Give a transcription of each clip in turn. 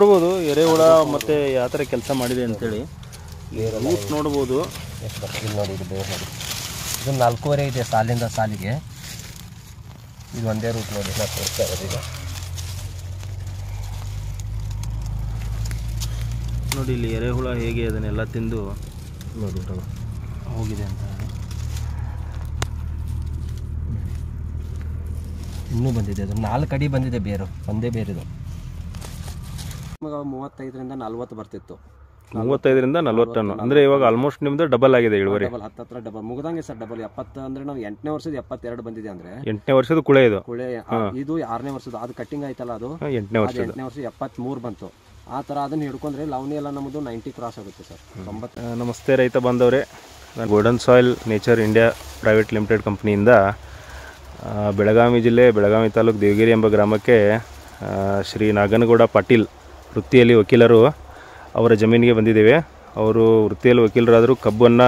ನೋಡ್ಬೋದು ಎರೆಹುಳ ಮತ್ತು ಯಾವ ಥರ ಕೆಲಸ ಮಾಡಿದೆ ಅಂತೇಳಿ ರೂಟ್ ನೋಡ್ಬೋದು ಎಷ್ಟು ಬರ್ತದೆ ಇಲ್ಲಿ ನೋಡಿ ಇದು ಬೇರೆ ನೋಡಿ ಇದು ನಾಲ್ಕೂವರೆ ಇದೆ ಸಾಲಿಂದ ಸಾಲಿಗೆ ಇದು ಒಂದೇ ರೂಟ್ ನೋಡಿ ನಾ ತೋರಿಸ್ತಾ ಇರೋದು ಈಗ ನೋಡಿ ಇಲ್ಲಿ ಎರೆಹುಳ ಹೇಗೆ ಅದನ್ನೆಲ್ಲ ತಿಂದು ನೋಡಿ ಇದು. ಹೋಗಿದೆ ಅಂತ ಇನ್ನೂ ಬಂದಿದೆ ಅದು ನಾಲ್ಕು ಅಡಿ ಬಂದಿದೆ ಬೇರು ಒಂದೇ ಬೇರಿದು ನಮಗೆ ಮೂವತ್ತೈದರಿಂದ ನಲ್ವತ್ತು ಬರ್ತಿತ್ತು ಮೂವತ್ತೈದರಿಂದ ನಲ್ವತ್ತು ಟನ್ ಅಂದರೆ ಇವಾಗ ಆಲ್ಮೋಸ್ಟ್ ನಿಮ್ಮದು ಡಬಲ್ ಆಗಿದೆ ಇಳುವರಿ ಡಬಲ್ ಹತ್ತತ್ರ ಡಬಲ್ ಮುಗ್ದಂಗೆ ಸರ್ ಡಬಲ್ ಎಪ್ಪತ್ತು ಅಂದ್ರೆ ನಾವು ಎಂಟನೇ ವರ್ಷದ ಎಪ್ಪತ್ತೆರಡು ಬಂದಿದೆ ಅಂದ್ರೆ ಎಂಟನೇ ವರ್ಷದ ಕುಳೆ ಇದು ಕುಳೆ ಇದು ಆರನೇ ವರ್ಷದ ಅದು ಕಟ್ಟಿಂಗ್ ಆಯ್ತಲ್ಲ ಅದು ಹಾ, ಎಂಟನೇ ಅದು ವರ್ಷದ ಎಂಟನೇ ವರ್ಷ ಎಪ್ಪತ್ಮೂರು ಬಂತು ಆ ಥರ ಅದನ್ನ ಹಿಡ್ಕೊಂಡ್ರೆ ಲವಣಿ ಎಲ್ಲ ನಮ್ಮದು ನೈಂಟಿ ಕ್ರಾಸ್ ಆಗುತ್ತೆ ಸರ್ ತೊಂಬತ್ತು ಆ, ನಮಸ್ತೆ ರೈತ ಬಾಂಧವರೇ ನಾನು golden soil nature India private limited ಕಂಪ್ನಿಯಿಂದ ಆ, ಬೆಳಗಾವಿ ಜಿಲ್ಲೆ ಬೆಳಗಾವಿ ತಾಲೂಕು ದೇವಗಿರಿ ಎಂಬ ಗ್ರಾಮಕ್ಕೆ ಆ, ಶ್ರೀ ನಾಗನಗೌಡ ಪಾಟೀಲ್ ವೃತ್ತಿಯಲ್ಲಿ ವಕೀಲರು ಅವರ ಜಮೀನಿಗೆ ಬಂದಿದ್ದೇವೆ ಅವರು ವೃತ್ತಿಯಲ್ಲಿ ವಕೀಲರಾದರೂ ಕಬ್ಬನ್ನು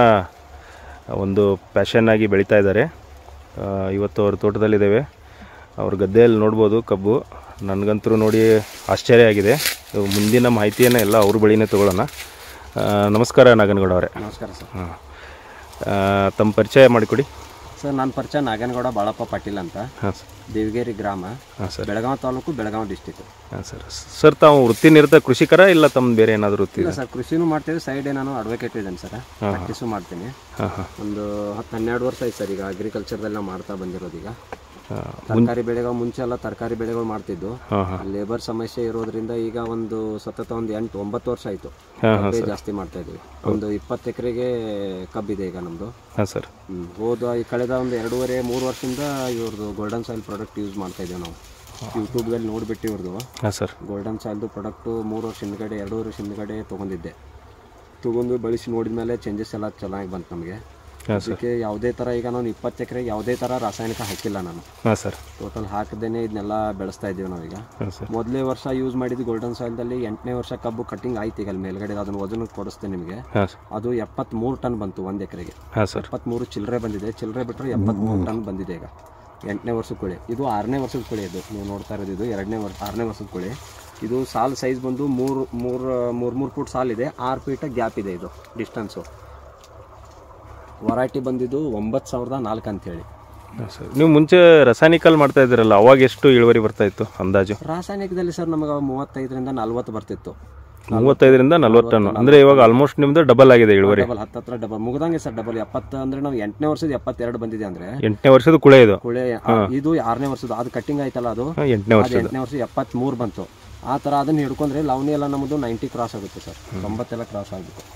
ಒಂದು ಪ್ಯಾಷನ್ ಆಗಿ ಬೆಳೀತಾ ಇದ್ದಾರೆ ಆ, ಇವತ್ತು ಅವ್ರ ತೋಟದಲ್ಲಿದ್ದೇವೆ ಅವ್ರ ಗದ್ದೆಯಲ್ಲಿ ನೋಡ್ಬೋದು ಕಬ್ಬು ನನಗಂತೂ ನೋಡಿ ಆಶ್ಚರ್ಯ ಆಗಿದೆ ಇವು ಮುಂದಿನ ಮಾಹಿತಿಯನ್ನು ಎಲ್ಲ ಅವ್ರ ಬಳಿನೇ ತೊಗೊಳ್ಳೋಣ ಆ, ನಮಸ್ಕಾರ ನಾಗನಗೌಡ ಅವರೇ ನಮಸ್ಕಾರ ಸರ್ ಹಾಂ ತಮ್ಮ ಪರಿಚಯ ಮಾಡಿಕೊಡಿ ಸರ್ ನನ್ನ ಪರಿಚಯ ನಾಗನಗೌಡ ಬಾಳಪ್ಪ ಪಾಟೀಲ್ ಅಂತ ಹಾಂ ಸರ್ ದೇವಗಿರಿ ಗ್ರಾಮ ಹಾಂ ಸರ್ ಬೆಳಗಾವಿ ತಾಲೂಕು ಬೆಳಗಾವಿ ಡಿಸ್ಟಿಕ್ ಹಾಂ ಸರ್ ಸರ್ ತಾವು ವೃತ್ತಿ ನಿರತ ಕೃಷಿಕರ ಇಲ್ಲ ತಮ್ಮ ಬೇರೆ ಏನಾದರೂ ವೃತ್ತಿ ಇಲ್ಲ ಇದೆ ಸರ್ ಕೃಷಿನೂ ಮಾಡ್ತೇವೆ ಸೈಡ್ ನಾನು ಅಡ್ವೊಕೇಟ್ ಇದ್ದೇನೆ ಸರ್ ಪ್ರಾಕ್ಟೀಸು ಮಾಡ್ತೀನಿ ಹಾಂ ಹಾಂ ಒಂದು ಹತ್ತು ಹನ್ನೆರಡು ವರ್ಷ ಆಯ್ತು ಸರ್ ಈಗ ಅಗ್ರಿಕಲ್ಚರ್ದಲ್ಲಿ ನಾವು ಮಾಡ್ತಾ ಬಂದಿರೋದು ಈಗ ಹಾಂ ತರಕಾರಿ ಬೆಳೆಗಳು ಮುಂಚೆ ಎಲ್ಲ ತರಕಾರಿ ಬೆಳೆಗಳು ಮಾಡ್ತಿದ್ದು ಹಾಂ ಹಾಂ ಲೇಬರ್ ಸಮಸ್ಯೆ ಇರೋದ್ರಿಂದ ಈಗ ಒಂದು ಸತತ ಒಂದು ಎಂಟು ಒಂಬತ್ತು ವರ್ಷ ಆಯ್ತು ಹಾಂ ಹಾಂ ಕಬ್ಬೇ ಜಾಸ್ತಿ ಮಾಡ್ತಾ ಇದ್ವಿ ಒಂದು ಇಪ್ಪತ್ತು ಎಕರೆಗೆ ಕಬ್ಬಿದೆ ಈಗ ನಮ್ದು ಹಾಂ ಸರ್ ಹ್ಮ್. ಹೋದ ಈ ಕಳೆದ ಒಂದು ಎರಡೂವರೆ ಮೂರು ವರ್ಷದಿಂದ ಇವ್ರದ್ದು ಗೋಲ್ಡನ್ ಸಾಯಿಲ್ ಪ್ರಾಡಕ್ಟ್ ಯೂಸ್ ಮಾಡ್ತಾ ಇದ್ದೀವಿ ನಾವು ಯೂಟ್ಯೂಬ್ದಲ್ಲಿ ನೋಡಿಬಿಟ್ಟು ಇವ್ರದ್ದು ಹಾಂ ಸರ್ ಗೋಲ್ಡನ್ ಸಾಯಿಲ್ದು ಪ್ರಾಡಕ್ಟು ಮೂರು ವರ್ಷ ಹಿಂದ್ಗಡೆ ಎರಡೂವರೆ ವರ್ಷ ಹಿಂದ್ಗಡೆ ತೊಗೊಂಡಿದ್ದೆ ತೊಗೊಂಡು ಬಳಸಿ ನೋಡಿದ ಮೇಲೆ ಚೇಂಜಸ್ ಎಲ್ಲ ಚೆನ್ನಾಗಿ ಬಂತು ನಮಗೆ ಹಾಂ ಸರ್ ಅದಕ್ಕೆ ಯಾವುದೇ ಥರ ಈಗ ನಾನು ಇಪ್ಪತ್ತು ಎಕರೆ ಯಾವುದೇ ಥರ ರಾಸಾಯನಿಕ ಹಾಕಿಲ್ಲ ನಾನು ಹಾಂ ಸರ್ ಟೋಟಲ್ ಹಾಕದೇನೆ ಇದನ್ನೆಲ್ಲ ಬೆಳೆಸ್ತಾ ಇದ್ದೀವಿ ನಾವೀಗ ಹಾಂ ಸರ್ ಮೊದಲೇ ವರ್ಷ ಯೂಸ್ ಮಾಡಿದ್ದು ಗೋಲ್ಡನ್ ಸಾಯಿಲ್ದಲ್ಲಿ ಎಂಟನೇ ವರ್ಷ ಕಬ್ಬು ಕಟ್ಟಿಂಗ್ ಆಯ್ತು ಈಗ ಅಲ್ಲಿ ಮೇಲ್ಗಡೆ ಅದನ್ನು ವಜನ ಕೊಡಿಸ್ತೇನೆ ನಿಮಗೆ ಹಾಂ ಸರ್ ಅದು ಎಪ್ಪತ್ತ್ಮೂರು ಟನ್ ಬಂತು ಒಂದು ಎಕರೆಗೆ ಹಾಂ ಸರ್ ಎಪ್ಪತ್ತ್ಮೂರು ಚಿಲ್ಲರೆ ಬಂದಿದೆ ಚಿಲ್ಲರೆ ಬಿಟ್ಟರೆ ಎಪ್ಪತ್ತ್ಮೂರು ಟನ್ ಬಂದಿದೆ ಈಗ ಎಂಟನೇ ವರ್ಷದ ಕುಳಿ ಇದು ಆರನೇ ವರ್ಷದ ಕುಳಿ ಇದು ನೀವು ನೋಡ್ತಾ ಇರೋದು ಇದು ಎರಡನೇ ವರ್ಷ ಆರನೇ ವರ್ಷದ ಕುಳಿ ಇದು ಸಾಲ್ ಸೈಜ್ ಬಂದು ಮೂರು ಮೂರು ಮೂರು ಮೂರು ಫುಟ್ ಸಾಲ್ ಇದೆ ಆರು ಫೀಟ್ ಗ್ಯಾಪ್ ಇದೆ ಇದು ಡಿಸ್ಟೆನ್ಸು ವರೈಟಿ ಬಂದಿದ್ದು ಒಂಬತ್ತು ಸಾವಿರದ ನಾಲ್ಕು ಅಂತೇಳಿ ಹಾಂ ಸರ್ ನೀವು ಮುಂಚೆ ರಾಸಾಯನಿಕಲ್ ಮಾಡ್ತಾ ಇದ್ದೀರಲ್ಲ ಅವಾಗ ಎಷ್ಟು ಇಳುವರಿ ಬರ್ತಾ ಇತ್ತು ಅಂದಾಜು ರಾಸಾಯನಿಕದಲ್ಲಿ ಸರ್ ನಮಗೆ ಮೂವತ್ತೈದರಿಂದ ನಲ್ವತ್ತು ಬರ್ತಿತ್ತು ಮೂವತ್ತೈದರಿಂದ ನಲ್ವತ್ತು ಟನ್ ಅಂದರೆ ಇವಾಗ ಆಲ್ಮೋಸ್ಟ್ ನಿಮ್ಮದು ಡಬಲ್ ಆಗಿದೆ ಇಳುವರಿ ಡಬಲ್ ಹತ್ತತ್ರ ಡಬಲ್ ಮುಗ್ದಂಗೆ ಸರ್ ಡಬಲ್ ಎಪ್ಪತ್ತು ಅಂದ್ರೆ ನಾವು ಎಂಟನೇ ವರ್ಷದ ಎಪ್ಪತ್ತೆರಡು ಬಂದಿದೆ ಅಂದ್ರೆ ಎಂಟನೇ ವರ್ಷದ ಕುಳೆ ಇದು ಕುಳೆ ಇದು ಆರನೇ ವರ್ಷದ ಅದು ಕಟ್ಟಿಂಗ್ ಆಯ್ತಲ್ಲ ಅದು ಹಾಂ ಎಂಟನೇ ವರ್ಷ ಅದು ಎಂಟನೇ ವರ್ಷ ಎಪ್ಪತ್ತ್ಮೂರು ಬಂತು ಆ ಥರ ಅದನ್ನ ಹಿಡ್ಕೊಂಡ್ರೆ ಲವಣಿ ಎಲ್ಲ ನಮ್ಮದು ನೈಂಟಿ ಕ್ರಾಸ್ ಆಗುತ್ತೆ ಸರ್ ತೊಂಬತ್ತೆಲ್ಲ ಕ್ರಾಸ್ ಆಗುತ್ತೆ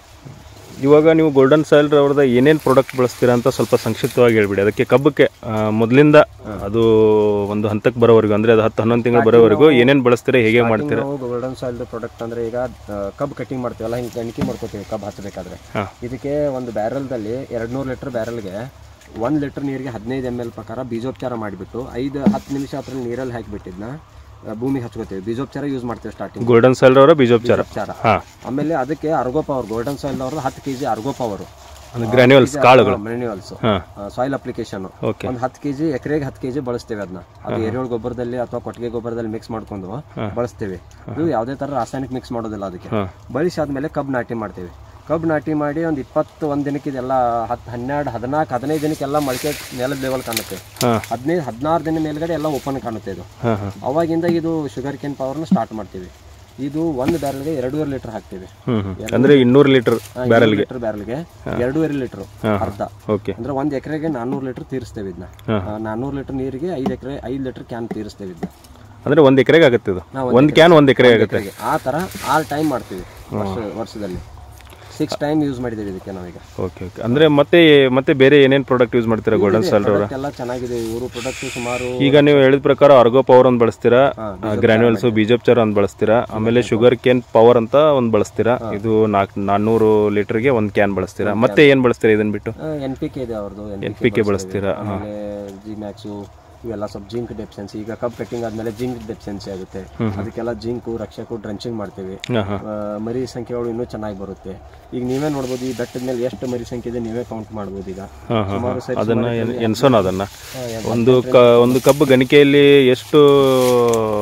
ಇವಾಗ ನೀವು ಗೋಲ್ಡನ್ ಸಾಯಿಲ್ ಅವ್ರದ್ದು ಏನೇನು ಪ್ರಾಡಕ್ಟ್ ಬಳಸ್ತೀರಾ ಅಂತ ಸ್ವಲ್ಪ ಸಂಕ್ಷಿಪ್ತವಾಗಿ ಹೇಳ್ಬಿಡಿ ಅದಕ್ಕೆ ಕಬ್ಬಕ್ಕೆ ಆ, ಮೊದಲಿಂದ ಅದು ಒಂದು ಹಂತಕ್ಕೆ ಬರೋವರೆಗೂ ಅಂದರೆ ಅದು ಹತ್ತು ಹನ್ನೊಂದು ತಿಂಗಳು ಬರೋವರೆಗೂ ಏನೇನು ಬಳಸ್ತೀರಾ ಹೇಗೆ ಮಾಡ್ತೀರಾ ನಾವು ಗೋಲ್ಡನ್ ಸಾಯಿಲ್ ಪ್ರಾಡಕ್ಟ್ ಅಂದ್ರೆ ಈಗ ಕಬ್ ಕಟಿಂಗ್ ಮಾಡ್ತೀವಲ್ಲ ಹಿಂಗೆ ಗಣಿಕೆ ಮಾಡ್ಕೋತೀವಿ ಕಬ್ ಹಚ್ಚಬೇಕಾದ್ರೆ ಹಾಂ ಇದಕ್ಕೆ ಒಂದು ಬ್ಯಾರಲ್ದಲ್ಲಿ ಎರಡು ನೂರು ಲೀಟರ್ ಬ್ಯಾರಲ್ಗೆ ಒಂದು ಲೀಟರ್ ನೀರಿಗೆ ಹದಿನೈದು ಎಮ್ ಎಲ್ ಪ್ರಕಾರ ಬೀಜೋಪಚಾರ ಮಾಡಿಬಿಟ್ಟು ಐದು ಹತ್ತು ನಿಮಿಷ ಅದ್ರಲ್ಲಿ ನೀರಲ್ಲಿ ಹಾಕಿಬಿಟ್ಟಿದ್ನ ಭೂಮಿಗೆ ಹಚ್ಕೋತೀವಿ ಬೀಜೋಪಚಾರ ಯೂಸ್ ಮಾಡ್ತೀವಿ ಸ್ಟಾರ್ಟಿಂಗ್ ಗೋಲ್ಡನ್ ಸಾಯಿಲ್ ಅವರ ಬೀಜೋಪಚಾರ ಉಪಚಾರ ಹಾಂ ಆಮೇಲೆ ಅದಕ್ಕೆ ಅರ್ಗೋ ಪವರ್ ಗೋಲ್ಡನ್ ಸಾಯಿಲ್ ಅವ್ರದ್ದು ಹತ್ತು ಕೆಜಿ ಅರ್ಗೋ ಪವರ್ ಅದು ಗ್ರ್ಯಾನ್ಯುವಲ್ಸ್ ಕಾಳುಗಳು ಮೆನ್ಯೂಲ್ಸ್ ಹಾಂ ಸಾಯಿಲ್ ಅಪ್ಲಿಕೇಶನ್ ಓಕೆ ಒಂದು ಹತ್ತು ಕೆಜಿ ಎಕರೆಗೆ ಹತ್ತು ಕೆಜಿ ಬಳಸ್ತೇವೆ ಅದನ್ನ ಅದು ಎರೆಹುಳ ಗೊಬ್ಬರದಲ್ಲಿ ಅಥವಾ ಕೊಟ್ಟಿಗೆ ಗೊಬ್ಬರದಲ್ಲಿ ಮಿಕ್ಸ್ ಮಾಡ್ಕೊಂಡು ಬಳಸ್ತೇವೆ ಇದು ಯಾವುದೇ ತರ ರಾಸಾಯನಿಕ ಮಿಕ್ಸ್ ಮಾಡೋದಿಲ್ಲ ಅದಕ್ಕೆ ಹಾಂ ಬಳಸಿ ಆದ್ಮೇಲೆ ಕಬ್ಬು ನಾಟಿ ಮಾಡ್ತೇವೆ ಕಬ್ಬು ನಾಟಿ ಮಾಡಿ ಒಂದು ಇಪ್ಪತ್ತು ಒಂದು ದಿನಕ್ಕೆ ಇದೆಲ್ಲ ಹತ್ತು ಹನ್ನೆರಡು ಹದಿನಾಲ್ಕು ಹದಿನೈದು ದಿನಕ್ಕೆಲ್ಲ ಮೊಳಕೆ ನೆಲದ ಲೆವೆಲ್ ಕಾಣುತ್ತೆ ಹಾಂ ಹದಿನೈದು ಹದಿನಾರು ದಿನ ಮೇಲ್ಗಡೆ ಎಲ್ಲ ಓಪನ್ ಕಾಣುತ್ತೆ ಇದು ಹಾಂ ಹಾಂ ಅವಾಗಿಂದ ಇದು ಶುಗರ್ ಕೇನ್ ಪವರ್ನ ಸ್ಟಾರ್ಟ್ ಮಾಡ್ತೀವಿ ಇದು ಒಂದು ಬ್ಯಾರಲ್ಗೆ ಎರಡೂವರೆ ಲೀಟರ್ ಹಾಕ್ತೀವಿ ಹ್ಞೂ ಹ್ಞೂ ಅಂದರೆ ಇನ್ನೂರು ಲೀಟ್ರ್ ಬ್ಯಾರಲ್ಗೆ ಲೀಟರ್ ಬ್ಯಾರಲ್ಗೆ ಎರಡೂವರೆ ಲೀಟರ್ ಅರ್ಧ ಓಕೆ ಅಂದ್ರೆ ಒಂದ್ ಎಕರೆಗೆ ನಾನ್ನೂರು ಲೀಟರ್ ತೀರಿಸ್ತೇವೆ ಇದನ್ನ ನಾನ್ನೂರು ಲೀಟರ್ ನೀರಿಗೆ ಐದು ಎಕರೆ ಐದು ಲೀಟರ್ ಕ್ಯಾನ್ ತೀರಿಸ್ತೇವೆ ಇದನ್ನ ಅಂದರೆ ಒಂದು ಎಕರೆಗೆ ಆಗುತ್ತೆ ಇದು ಹಾ, ಒಂದು ಕ್ಯಾನ್ ಒಂದು ಎಕರೆ ಆಗುತ್ತೆ ಎಕರೆಗೆ ಆ ತರ ಆರು ಟೈಮ್ ಮಾಡ್ತೀವಿ ವರ್ಷ ವರ್ಷದಲ್ಲಿ ಸಿಕ್ಸ್ ಟೈಮ್ ಯೂಸ್ ಮಾಡಿದ್ದೀವಿ ಇದಕ್ಕೆ ನಾವೀಗ ಓಕೆ ಓಕೆ ಅಂದರೆ ಮತ್ತೆ ಮತ್ತೆ ಬೇರೆ ಏನೇನು ಪ್ರಾಡಕ್ಟ್ ಯೂಸ್ ಮಾಡ್ತೀರಾ ಗೋಲ್ಡನ್ ಸಾಯಿಲ್ ಅವರ ಪ್ರಾಡಕ್ಟ್ ಎಲ್ಲ ಚೆನ್ನಾಗಿದೆ ಇವರು ಪ್ರಾಡಕ್ಟ್ ಸುಮಾರು ಈಗ ನೀವು ಹೇಳಿದ ಪ್ರಕಾರ ಅರ್ಗೋ ಪವರ್ ಒಂದು ಬಳಸ್ತೀರಾ ಹಾ, ಗ್ರ್ಯಾನ್ಯುವಲ್ಸ್ ಬೀಜೋಪಚಾರ ಒಂದು ಬಳಸ್ತೀರಾ ಆಮೇಲೆ ಶುಗರ್ ಕೇನ್ ಪವರ್ ಅಂತ ಒಂದು ಬಳಸ್ತೀರಾ ಇದು ನಾಲ್ಕು ನಾನ್ನೂರು ಲೀಟರ್ಗೆ ಒಂದು ಕ್ಯಾನ್ ಬಳಸ್ತೀರಾ ಮತ್ತೆ ಏನು ಬಳಸ್ತೀರಾ ಇದನ್ನ ಬಿಟ್ಟು ಎನ್ ಪಿ ಕೆ ಇದೆ ಅವ್ರದ್ದು ಎನ್ ಪಿ ಕೆ ಬಳಸ್ತೀರಾ ಆಮೇಲೆ ಜಿ ಮ್ಯಾಕ್ಸು ಇವೆಲ್ಲ ಸ್ವಲ್ಪ ಜಿಂಕ್ ಡೆಫಿಷಿಯನ್ಸಿ ಈಗ ಕಪ್ ಕಟ್ಟಿಂಗ್ ಆದ್ಮೇಲೆ ಜಿಂಕ್ ಡೆಫಿಷಿಯನ್ಸಿ ಆಗುತ್ತೆ ಅದಕ್ಕೆಲ್ಲ ಜಿಂಕು ರಕ್ಷಕು ಡ್ರಂಚಿಂಗ್ ಮಾಡ್ತೀವಿ ಹಾಂ ಹಾಂ ಆ, ಮರಿ ಸಂಖ್ಯೆಗಳು ಇನ್ನೂ ಚೆನ್ನಾಗಿ ಬರುತ್ತೆ ಈಗ ನೀವೇ ನೋಡ್ಬೋದು ಈ ಬೆಟ್ಟದ ಮೇಲೆ ಎಷ್ಟು ಮರಿ ಸಂಖ್ಯೆ ಇದೆ ನೀವೇ ಕೌಂಟ್ ಮಾಡ್ಬೋದು ಈಗ ಹಾಂ ಹಾಂ ಸುಮಾರು ಸರಿ ಅದನ್ನು ಎನ್ಸೋಣ ಅದನ್ನು ಒಂದು ಕ ಒಂದು ಕಬ್ಬು ಗಣಿಕೆಯಲ್ಲಿ ಎಷ್ಟು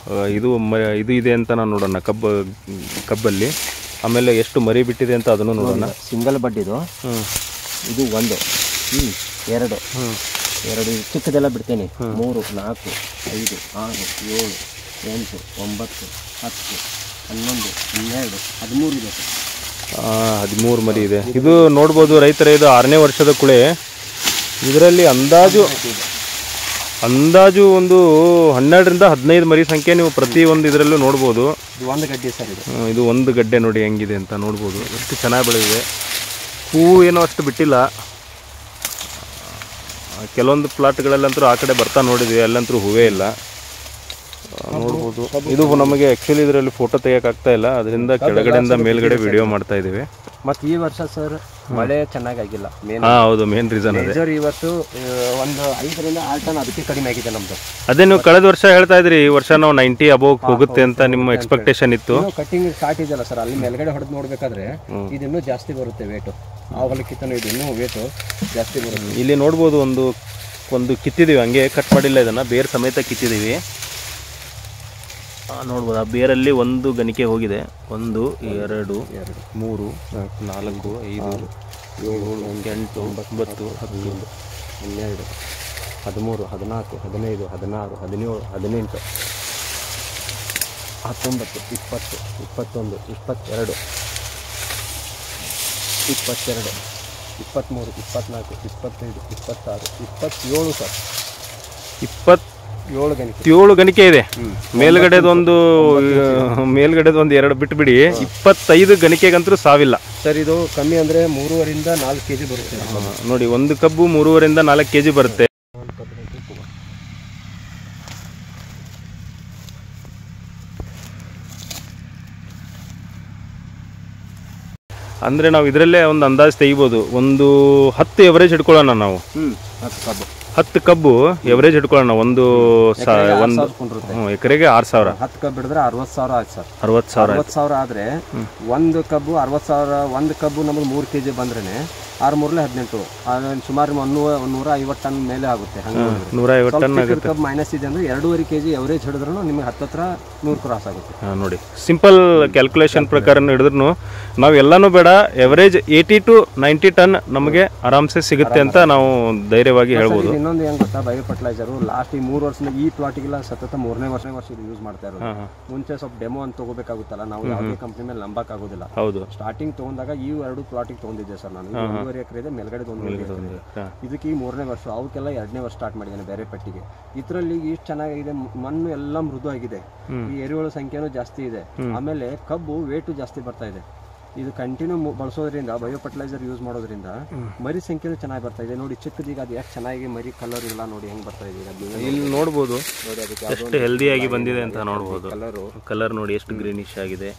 ಆ, ಇದು ಮ ಇದು ಇದೆ ಅಂತ ನಾನು ನೋಡೋಣ ಕಬ್ಬು ಕಬ್ಬಲ್ಲಿ ಆಮೇಲೆ ಎಷ್ಟು ಮರಿ ಬಿಟ್ಟಿದೆ ಅಂತ ಅದನ್ನು ನೋಡೋಣ ಸಿಂಗಲ್ ಬಡ್ ಇದು ಹ್ಞೂ ಇದು ಒಂದು ಹ್ಞೂ ಎರಡು ಹ್ಞೂ ಎರಡು ಇದು ಚಿಕ್ಕದೆಲ್ಲ ಬಿಡ್ತೀನಿ ಮೂರು ನಾಲ್ಕು ಐದು ಆರು ಏಳು ಎಂಟು ಒಂಬತ್ತು ಹತ್ತು ಹನ್ನೊಂದು ಹನ್ನೆರಡು ಹದಿಮೂರು ಇದೆ ಸರ್ ಹದಿಮೂರು ಮರಿ ಇದೆ ಇದು ನೋಡ್ಬೋದು ರೈತರ ಇದು ಆರನೇ ವರ್ಷದ ಕುಳೆ ಇದರಲ್ಲಿ ಅಂದಾಜು ಅಂದಾಜು ಒಂದು ಹನ್ನೆರಡರಿಂದ ಹದಿನೈದು ಮರಿ ಸಂಖ್ಯೆ ನೀವು ಪ್ರತಿ ಒಂದು ಇದರಲ್ಲೂ ನೋಡ್ಬೋದು ಇದು ಒಂದು ಗಡ್ಡೆ ಸರ್ ಇದು ಹ್ಮ್, ಇದು ಒಂದು ಗಡ್ಡೆ ನೋಡಿ ಹೆಂಗಿದೆ ಅಂತ ನೋಡ್ಬೋದು ಎಷ್ಟು ಚೆನ್ನಾಗಿ ಬೆಳೆದಿದೆ ಹೂವು ಏನೋ ಅಷ್ಟು ಬಿಟ್ಟಿಲ್ಲ ಆ, ಕೆಲವೊಂದು ಪ್ಲಾಟ್ಗಳಲ್ಲಂತೂ ಆ ಕಡೆ ಬರ್ತಾ ನೋಡಿದ್ವಿ ಅಲ್ಲಂತೂ ಹೂವೇ ಇಲ್ಲ ಆ, ನೋಡ್ಬೋದು ಇದು ನಮಗೆ ಆ್ಯಕ್ಚುಲಿ ಇದರಲ್ಲಿ ಫೋಟೋ ತೆಗಿಯೋಕ್ಕಾಗ್ತಾ ಇಲ್ಲ ಅದರಿಂದ ಕೆಳಗಡೆಯಿಂದ ಮೇಲ್ಗಡೆ ವಿಡಿಯೋ ಮಾಡ್ತಾ ಇದ್ದೀವಿ ಮತ್ತು ಈ ವರ್ಷ ಸರ್ ಮಳೆ ಚೆನ್ನಾಗಾಗಿಲ್ಲ ಮೇನ್ ಹಾಂ ಹೌದು ಮೇನ್ ರೀಸನ್ ಅದೇ ಮೇಜರ್ ಇವತ್ತು ಆ, ಒಂದು ಐದರಿಂದ ಆರು ಟನ್ ಅದಕ್ಕೆ ಕಡಿಮೆ ಆಗಿದೆ ನಮ್ದು ಅದೇ ನೀವು ಕಳೆದ ವರ್ಷ ಹೇಳ್ತಾ ಇದ್ರಿ ಈ ವರ್ಷ ನಾವು ನೈಂಟಿ ಅಬೋವ್ ಹೋಗುತ್ತೆ ಅಂತ ನಿಮ್ಮ ಎಕ್ಸ್ಪೆಕ್ಟೇಷನ್ ಇತ್ತು ಇನ್ನು ಕಟ್ಟಿಂಗ್ ಸ್ಟಾರ್ಟ್ ಇದೆಯಲ್ಲ ಸರ್ ಅಲ್ಲಿ ಮೇಲ್ಗಡೆ ಹೊಡೆದು ನೋಡ್ಬೇಕಾದ್ರೆ ಇದಿನ್ನೂ ಜಾಸ್ತಿ ಬರುತ್ತೆ ವೇಟು ಆ ಹೊಲಕ್ಕಿಂತ ಇದು ಇನ್ನೂ ವೇಟು ಜಾಸ್ತಿ ಬರುತ್ತೆ ಇಲ್ಲಿ ನೋಡ್ಬೋದು ಒಂದು ಒಂದು ಕಿತ್ತಿದೀವಿ ಹಂಗೆ ಕಟ್ ಮಾಡಿಲ್ಲ ಇದನ್ನು ಬೇರ್ ಸಮೇತ ಕಿತ್ತಿದ್ದೀವಿ ಆ, ನೋಡ್ಬೋದು ಆ ಬೇರಲ್ಲಿ ಒಂದು ಗಣಿಕೆ ಹೋಗಿದೆ ಒಂದು ಎರಡು ಎರಡು ಮೂರು ನಾಲ್ಕು ಐದು ಏಳು ಎಂಟು ಒಂಬತ್ತು ಹತ್ತು ಹನ್ನೆರಡು ಹದಿಮೂರು ಹದಿನಾಲ್ಕು ಹದಿನೈದು ಹದಿನಾರು ಹದಿನೇಳು ಹದಿನೆಂಟು ಹತ್ತೊಂಬತ್ತು ಇಪ್ಪತ್ತು ಇಪ್ಪತ್ತೊಂದು ಇಪ್ಪತ್ತೆರಡು ಇಪ್ಪತ್ತೆರಡು ಇಪ್ಪತ್ತ್ಮೂರು ಇಪ್ಪತ್ತ್ನಾಲ್ಕು ಇಪ್ಪತ್ತೈದು ಇಪ್ಪತ್ತಾರು ಇಪ್ಪತ್ತೇಳು ಸರ್ ಇಪ್ಪತ್ತೇಳು ಏಳು ಗಣಿಕೆ ಗಣಿಕೆ ಇದೆ ಮೇಲ್ಗಡೆದೊಂದು ಮೇಲ್ಗಡೆದೊಂದು ಎರಡು ಬಿಟ್ಬಿಡಿ ಇಪ್ಪತ್ತೈದು ಗಣಿಕೆಗಂತೂ ಸಾವಿಲ್ಲ ಸರ್ ಇದು ಕಮ್ಮಿ ಅಂದರೆ ಮೂರುವರಿಂದ ನಾಲ್ಕು ಕೆ ಜಿ ಬರುತ್ತೆ ಆ, ನೋಡಿ ಒಂದು ಕಬ್ಬು ಮೂರುವರೆಯಿಂದ ನಾಲ್ಕು ಕೆ ಜಿ ಬರುತ್ತೆ ಅಂದರೆ ನಾವು ಇದರಲ್ಲೇ ಒಂದು ಅಂದಾಜು ತೆಗಿಬೋದು ಒಂದು ಹತ್ತು ಎವರೇಜ್ ಹಿಡ್ಕೊಳ್ಳೋಣ ನಾವು ಹ್ಞೂ ಹತ್ತು ಕಬ್ಬು ಹತ್ತು ಕಬ್ಬು ಎವರೇಜ್ ಹಿಡ್ಕೊಳ್ಳೋಣ ಒಂದು ಸಾ ಒಂದು ಕೊಂಡಿರುತ್ತೆ ಹ್ಞೂ ಎಕರೆಗೆ ಆರು ಸಾವಿರ ಹತ್ತು ಕಬ್ಬು ಹಿಡಿದ್ರೆ ಅರವತ್ತು ಸಾವಿರ ಆಯ್ತು ಸರ್ ಅರವತ್ತು ಸಾವಿರ ಅರವತ್ತು ಸಾವಿರ ಆದರೆ ಒಂದು ಕಬ್ಬು ಅರವತ್ತು ಸಾವಿರ ಒಂದು ಕಬ್ಬು ನಮಗೆ ಮೂರು ಕೆ ಜಿ ಬಂದ್ರೇ ಆರು ಮೂರಲೆ ಹದಿನೆಂಟು ಆಮೇಲೆ ಸುಮಾರು ಒಂದು ಒಂದು ನೂರ ಐವತ್ತು ಟನ್ ಮೇಲೆ ಆಗುತ್ತೆ ಹಂಗೆ ನೋಡಿದ್ರೆ. ನೂರ ಐವತ್ತು ಟನ್ ಸ್ವಲ್ಪ ಚಿಕ್ಕದ್ ಕಬ್ಬು ಮೈನಸ್ ಇದೆ ಅಂದರೆ ಎರಡೂವರೆ ಕೆ ಜಿ ಎವರೇಜ್ ಹಿಡಿದ್ರೂ ನಿಮಗೆ ಹತ್ತತ್ರ ನೂರು ಕ್ರಾಸ್ ಆಗುತ್ತೆ ಹಾಂ ನೋಡಿ ಸಿಂಪಲ್ ಕ್ಯಾಲ್ಕುಲೇಷನ್ ಪ್ರಕಾರ ಹಿಡಿದ್ರು ನಾವು ಎಲ್ಲನೂ ಬೇಡ average eighty to ninety ton ನಮಗೆ ಆರಾಮ್ಸೆ ಸಿಗುತ್ತೆ ಅಂತ ನಾವು ಧೈರ್ಯವಾಗಿ ಹೇಳ್ಬೋದು ಇದು ಇನ್ನೊಂದು ಹೆಂಗ್ ಗೊತ್ತಾ ಬಯೋ ಫರ್ಟಿಲೈಸರು ಲಾಸ್ಟ್ ಈ ಮೂರು ವರ್ಷದಿಂದ ಈ ಪ್ಲಾಟಿಗೆಲ್ಲ ಸತತ ಮೂರನೇ ವರ್ಷನೇ ವರ್ಷ ಇದು ಯೂಸ್ ಮಾಡ್ತಾ ಇರೋದು ಹಾಂ ಹಾಂ ಮುಂಚೆ ಸ್ವಲ್ಪ ಡೆಮೋ ಅಂತ ತಗೋಬೇಕಾಗುತ್ತಲ್ಲ ನಾವು ಯಾವುದೇ ಕಂಪ್ನಿ ಮೇಲೆ ನಂಬಕ್ಕಾಗೋದಿಲ್ಲ ಹೌದು ಸ್ಟಾರ್ಟಿಂಗ್ ತಗೊಂಡಾಗ ಈ ಎರಡು ಪ್ಲಾಟಿಗೆ ತಗೊಂಡಿದ್ದೆ ಸರ್ ನಾನು ಇದು ಒಂದೂವರೆ ಎಕರೆ ಇದೆ ಮೇಲ್ಗಡೆ ಒಂದು ಎಕರೆ ಇದೆ ಹಾಂ ಇದಕ್ಕೆ ಈ ಮೂರನೇ ವರ್ಷ ಅವಕ್ಕೆಲ್ಲ ಎರಡನೇ ವರ್ಷ ಸ್ಟಾರ್ಟ್ ಮಾಡಿದ್ದಾನೆ ಬೇರೆ ಪಟ್ಟಿಗೆ ಇದರಲ್ಲಿ ಇಷ್ಟು ಚೆನ್ನಾಗಿದೆ ಮ್- ಮಣ್ಣು ಎಲ್ಲ ಮೃದು ಆಗಿದೆ ಈ ಎರೆಹುಳ ಸಂಖ್ಯೆನೂ ಜಾಸ್ತಿ ಇದೆ ಆಮೇಲೆ ಕಬ್ಬು ವೇಟು ಜಾಸ್ತಿ ಬರ್ತಾ ಇದೆ ಇದು ಕಂಟಿನ್ಯೂ ಬಳಸೋದ್ರಿಂದ ಬಯೋ ಫರ್ಟಿಲೈಸರ್ ಯೂಸ್ ಮಾಡೋದ್ರಿಂದ ಮರಿ ಸಂಖ್ಯೆನೂ ಚೆನ್ನಾಗಿ ಬರ್ತಾ ಇದೆ ನೋಡಿ ಚಿಕ್ಕದೀಗ ಅದು ಎಷ್ಟು ಚೆನ್ನಾಗಿ ಮರಿ ಕಲರ್ ಇಲ್ಲ ನೋಡಿ ಹೆಂಗ್ ಬರ್ತಾ ಇದೆ ಈಗ ಅದು ಇಲ್ಲಿ ನೋಡ್ಬೋದು ನೋಡಿ ಅದಕ್ಕೆ ಎಷ್ಟು ಹೆಲ್ದಿಯಾಗಿ ಬಂದಿದೆ ಅಂತ ನೋಡ್ಬೋದು ಕಲರು ಕಲರ್ ನೋಡಿ ಎಷ್ಟು ಗ್ರೀನಿಶ್ ಆಗಿದೆ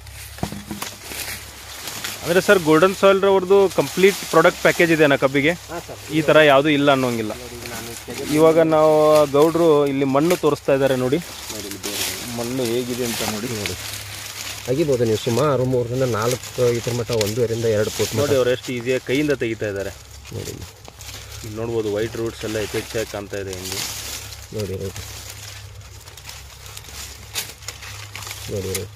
ಅಂದರೆ ಸರ್ ಗೋಲ್ಡನ್ ಸಾಯಿಲ್ ಅವ್ರದ್ದು ಕಂಪ್ಲೀಟ್ ಪ್ರಾಡಕ್ಟ್ ಪ್ಯಾಕೇಜ್ ಇದೆ ನಾ ಕಬ್ಬಿಗೆ ಹಾಂ ಸರ್ ಈ ಥರ ಯಾವುದೂ ಇಲ್ಲ ಅನ್ನೋಂಗಿಲ್ಲ ನೋಡಿ ಈಗ ನಾನು ತೆಗೆ- ಇವಾಗ ನಾವು ಗೌಡ್ರು ಇಲ್ಲಿ ಮಣ್ಣು ತೋರಿಸ್ತಾ ಇದ್ದಾರೆ ನೋಡಿ ನೋಡಿ ಇಲ್ಲಿ ಬೇರೆ ಮಣ್ಣು ಹೇಗಿದೆ ಅಂತ ನೋಡಿ ನೋಡಿ ತೆಗಿಬೋದು ನೀವು ಸುಮಾರು ಮೂರರಿಂದ ನಾಲ್ಕು ಇದ್ರ ಮಟ್ಟ ಒಂದೂವರೆಯಿಂದ ಎರಡು ಫುಟ್ ನೋಡಿ ಅವ್ರು ಎಷ್ಟು ಈಸಿಯಾಗಿ ಕೈಯಿಂದ ತೆಗಿತಾ ಇದ್ದಾರೆ ನೋಡಿ ಇಲ್ಲಿ. ಇಲ್ಲಿ ನೋಡ್ಬೋದು ವೈಟ್ ರೂಟ್ಸ್ ಎಲ್ಲ ಹೆಚ್ಚೆಚ್ಚಾಗಿ ಕಾಣ್ತಾ ಇದೆ ಇಲ್ಲಿ ನೋಡಿ ನೋಡಿ ನೋಡಿ ನೋಡಿ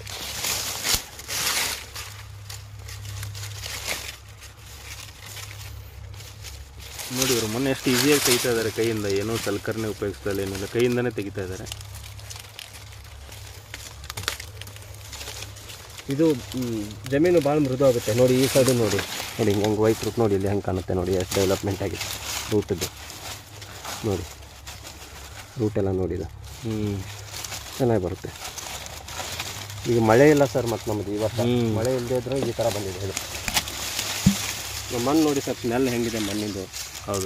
ನೋಡಿ ಇವರು ಮೊನ್ನೆ ಎಷ್ಟು ಈಸಿಯಾಗಿ ತೆಗಿತಾ ಇದ್ದಾರೆ ಕೈಯಿಂದ ಏನೂ ಸಲ್ಕರ್ನೆ ಉಪಯೋಗಿಸ್ತಾ ಇಲ್ಲ ಏನಿಲ್ಲ ಕೈಯಿಂದನೇ ತೆಗಿತಾ ಇದ್ದಾರೆ ಇದು ಮ್, ಜಮೀನು ಭಾಳ ಮೃದು ಆಗುತ್ತೆ ನೋಡಿ ಈ ಸೈಡು ನೋಡಿ ನೋಡಿ ಹಿಂಗೆ ಹಂಗೆ ವೈಟ್ ರೂಟ್ ನೋಡಿ ಇಲ್ಲಿ ಹೆಂಗೆ ಕಾಣುತ್ತೆ ನೋಡಿ ಎಷ್ಟು ಡೆವಲಪ್ಮೆಂಟ್ ಆಗಿದೆ ರೂಟದ್ದು ನೋಡಿ ರೂಟ್ ಎಲ್ಲ ನೋಡಿದ ಹ್ಞೂ ಚೆನ್ನಾಗಿ ಬರುತ್ತೆ ಈಗ ಮಳೆ ಇಲ್ಲ ಸರ್ ಮತ್ತು ನಮ್ಮದು ಈ ವರ್ಷ ಹ್ಮ್. ಮಳೆ ಇಲ್ಲದೆ ಇದ್ರೂ ಈ ಥರ ಬಂದಿದೆ ಇದು ನಮ್ಮ ಮಣ್ಣು ನೋಡಿ ಸರ್ ಸ್ಮೆಲ್ ಹೆಂಗಿದೆ ಮಣ್ಣಿಂದು ಹೌದು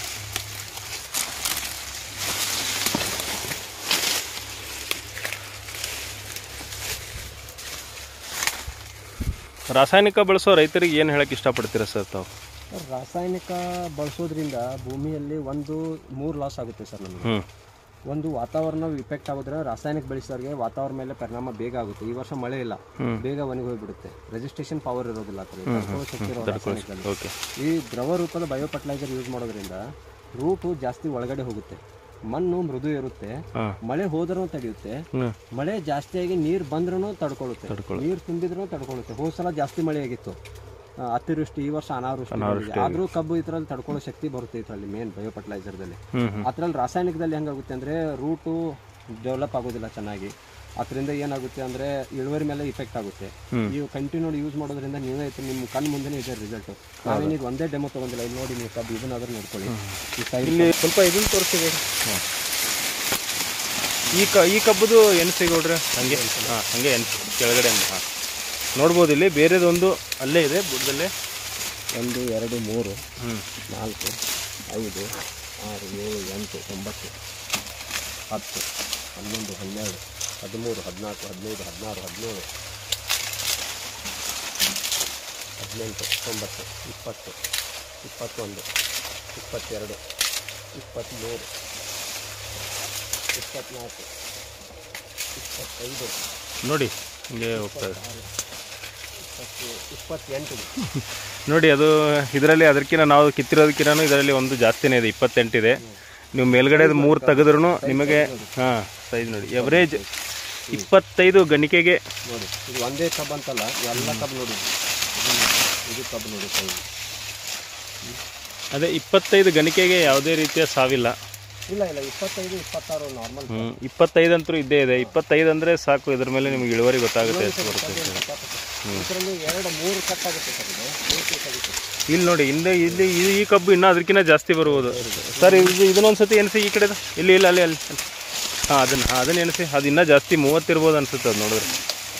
ರಾಸಾಯನಿಕ ಬಳಸೋ ರೈತರಿಗೆ ಏನು ಹೇಳಕ್ಕೆ ಇಷ್ಟಪಡ್ತೀರಾ ಸರ್ ತಾವು ಸರ್ ರಾಸಾಯನಿಕ ಬಳಸೋದ್ರಿಂದ ಭೂಮಿಯಲ್ಲಿ ಒಂದು ಮೂರು ಲಾಸ್ ಆಗುತ್ತೆ ಸರ್ ನಮಗೆ ಹ್ಞೂ ಒಂದು ವಾತಾವರಣ ಇಫೆಕ್ಟ್ ಆಗೋದ್ರಿಂದ ರಾಸಾಯನಿಕ ಬೆಳೆಸೋರಿಗೆ ವಾತಾವರಣ ಮೇಲೆ ಪರಿಣಾಮ ಬೇಗ ಆಗುತ್ತೆ ಈ ವರ್ಷ ಮಳೆ ಇಲ್ಲ ಹ್ಮ್. ಬೇಗ ಒಣಗಿ ಹೋಗ್ಬಿಡುತ್ತೆ ರೆಜಿಸ್ಟ್ರೇಷನ್ ಪವರ್ ಇರೋದಿಲ್ಲ ಆ ಕಡೆ. ತಡ್ಕೊಳ್ಳೋ ಶಕ್ತಿ ಇರೋ ರಾಸಾಯನಿಕದಲ್ಲಿ. ಓಕೆ ಈ ದ್ರವ ರೂಪದ ಬಯೋ ಫರ್ಟಿಲೈಸರ್ ಯೂಸ್ ಮಾಡೋದ್ರಿಂದ ರೂಟು ಜಾಸ್ತಿ ಒಳಗಡೆ ಹೋಗುತ್ತೆ ಮಣ್ಣು ಮೃದು ಇರುತ್ತೆ ಹಾಂ ಮಳೆ ಹೋದ್ರೂ ತಡೆಯುತ್ತೆ ಹ್ಞೂ ಮಳೆ ಜಾಸ್ತಿಯಾಗಿ ನೀರು ಬಂದ್ರೂ ತಡ್ಕೊಳ್ಳುತ್ತೆ ತಡ್ಕೊಳ್ಳುತ್ತೆ. ನೀರು ತುಂಬಿದ್ರೂ ತಡ್ಕೊಳ್ಳುತ್ತೆ ಹೋದ ಸಲ ಜಾಸ್ತಿ ಮಳೆ ಆಗಿತ್ತು ಆ, ಅತಿವೃಷ್ಟಿ ಈ ವರ್ಷ ಅನಾವೃಷ್ಟಿ ಬಂದಿದೆ. ಆದ್ರೂ ಕಬ್ಬು ಇದ್ರಲ್ಲಿ ತಡ್ಕೊಳ್ಳೋ ಶಕ್ತಿ ಬರುತ್ತೆ ಇದರಲ್ಲಿ ಮೇನ್ ಬಯೋ ಫರ್ಟಿಲೈಸರ್ದಲ್ಲಿ ಹ್ಞೂ ಹ್ಞೂ ಅದ್ರಲ್ಲಿ ರಾಸಾಯನಿಕದಲ್ಲಿ ಹೆಂಗಾಗುತ್ತೆ ಅಂದ್ರೆ ರೂಟು ಡೆವಲಪ್ ಆಗೋದಿಲ್ಲ ಚೆನ್ನಾಗಿ ಅದರಿಂದ ಏನಾಗುತ್ತೆ ಅಂದ್ರೆ ಇಳುವರಿ ಮೇಲೆ ಇಫೆಕ್ಟ್ ಆಗುತ್ತೆ ಹ್ಮ್. ನೀವು ಕಂಟಿನ್ಯೂ ಯೂಸ್ ಮಾಡೋದ್ರಿಂದ ನೀವೇ ಆಯ್ತು ನಿಮ್ಮ ಕಣ್ಣು ಮುಂದೆನೇ ಇದೆ ರಿಸಲ್ಟ್ ನಾವೇನೀಗ ಒಂದೇ ಡೆಮೋ ತಗೊಂಡಿಲ್ಲ ಇಲ್ಲಿ ನೋಡಿ ನೀವು ಕಬ್ಬು ಇದನ್ನಾದ್ರೂ ನೋಡ್ಕೊಳ್ಳಿ ಈ side ಇಲ್ಲಿ ಸ್ವಲ್ಪ ಇದನ್ನ ತೋರಿಸ್ತೀವಿ ಈ ಕ ಈ ಕಬ್ಬುದು ಎಣ್ಸು ಗೌಡ್ರೆ ಹಂಗೆ ಹಾಂ ಹಂಗೆ ಎಣ್ಸು ಕೆಳಗಡೆ ಹಾಂ ನೋಡ್ಬೋದು ಇಲ್ಲಿ ಬೇರೆದೊಂದು ಅಲ್ಲೇ ಇದೆ ಬುಡದಲ್ಲೇ ಒಂದು ಎರಡು ಮೂರು ಹ್ಞೂ ನಾಲ್ಕು ಐದು ಆರು ಏಳು ಎಂಟು ಒಂಬತ್ತು ಹತ್ತು ಹನ್ನೊಂದು ಹನ್ನೆರಡು ಹದಿಮೂರು ಹದಿನಾಲ್ಕು ಹದಿನೈದು ಹದಿನಾರು ಹದಿನೇಳು ಹದಿನೆಂಟು ತೊಂಬತ್ತು ಇಪ್ಪತ್ತು ಇಪ್ಪತ್ತೊಂದು ಇಪ್ಪತ್ತೆರಡು ಇಪ್ಪತ್ತ್ಮೂರು ಇಪ್ಪತ್ತ್ನಾಲ್ಕು ಇಪ್ಪತ್ತೈದು ನೋಡಿ ಹಿಂಗೆ ಹೋಗ್ತದೆ ಇಪ್ಪತ್ತು ಇಪ್ಪತ್ತೆಂಟು ನೋಡಿ ಅದು ಇದರಲ್ಲಿ ಅದಕ್ಕಿಂತ ನಾವು ಕಿತ್ತಿರೋದಕ್ಕಿಂತ ಇದರಲ್ಲಿ ಒಂದು ಜಾಸ್ತಿನೇ ಇದೆ ಇಪ್ಪತ್ತೆಂಟಿದೆ ನೀವು ಮೇಲ್ಗಡೆ ಮೂರು ತೆಗೆದ್ರೂ ನಿಮಗೆ ಹಾಂ ಸೈಜ್ ನೋಡಿ ಎವರೇಜ್ ಇಪ್ಪತ್ತೈದು ಗಣಿಕೆಗೆ ನೋಡಿ ಇದು ಒಂದೇ ಕಬ್ಬು ಅಂತಲ್ಲ ಎಲ್ಲ ಕಬ್ಬು ನೋಡಿ ಇದು- ಇದು ಕಬ್ಬು ನೋಡಿ size. ಅದೇ ಇಪ್ಪತ್ತೈದು ಗಣಿಕೆಗೆ ಯಾವುದೇ ರೀತಿಯ ಸಾವಿಲ್ಲ ಇಲ್ಲ ಇಲ್ಲ ಇಪ್ಪತ್ತೈದು ಇಪ್ಪತ್ತಾರು ನಾರ್ಮಲ್ ಹ್ಞೂ ಇಪ್ಪತ್ತೈದು ಅಂತೂ ಇದ್ದೇ ಇದೆ ಇಪ್ಪತ್ತೈದು ಅಂದರೆ ಸಾಕು ಇದ್ರ ಮೇಲೆ ನಿಮ್ಗೆ ಇಳುವರಿ ಗೊತ್ತಾಗುತ್ತೆ ಎಷ್ಟು ಬರುತ್ತೆ ಅಂತ ಹೇಳಿ. ಇದರಲ್ಲಿ ಎರಡು ಮೂರು ಕಟ್ ಆಗುತ್ತೆ ಸರ್ ಇದು ಮೂರು ಪೀಸ್ ಆಗುತ್ತೆ ಇಲ್ಲಿ ನೋಡಿ ಹಿಂದೆ ಇಲ್ಲಿ ಈ- ಈ ಕಬ್ಬು ಇನ್ನೂ ಅದಕ್ಕಿಂತ ಜಾಸ್ತಿ ಬರ್ಬೋದು ಸರ್ ಇದು ಇದನ್ನೊಂದು ಸತಿ ಎಣಿಸಿ ಈ ಕಡೆ ಇಲ್ಲಿ ಇಲ್ಲ ಅಲ್ಲಿ ಅಲ್ಲಿ ಹಾಂ ಅದನ್ನು ಹಾಂ ಅದನ್ನು ಎಣಿಸಿ ಅದು ಇನ್ನೂ ಜಾಸ್ತಿ ಮೂವತ್ತಿರ್ಬೋದು ಅನ್ಸುತ್ತೆ ಅದು ನೋಡಿದ್ರೆ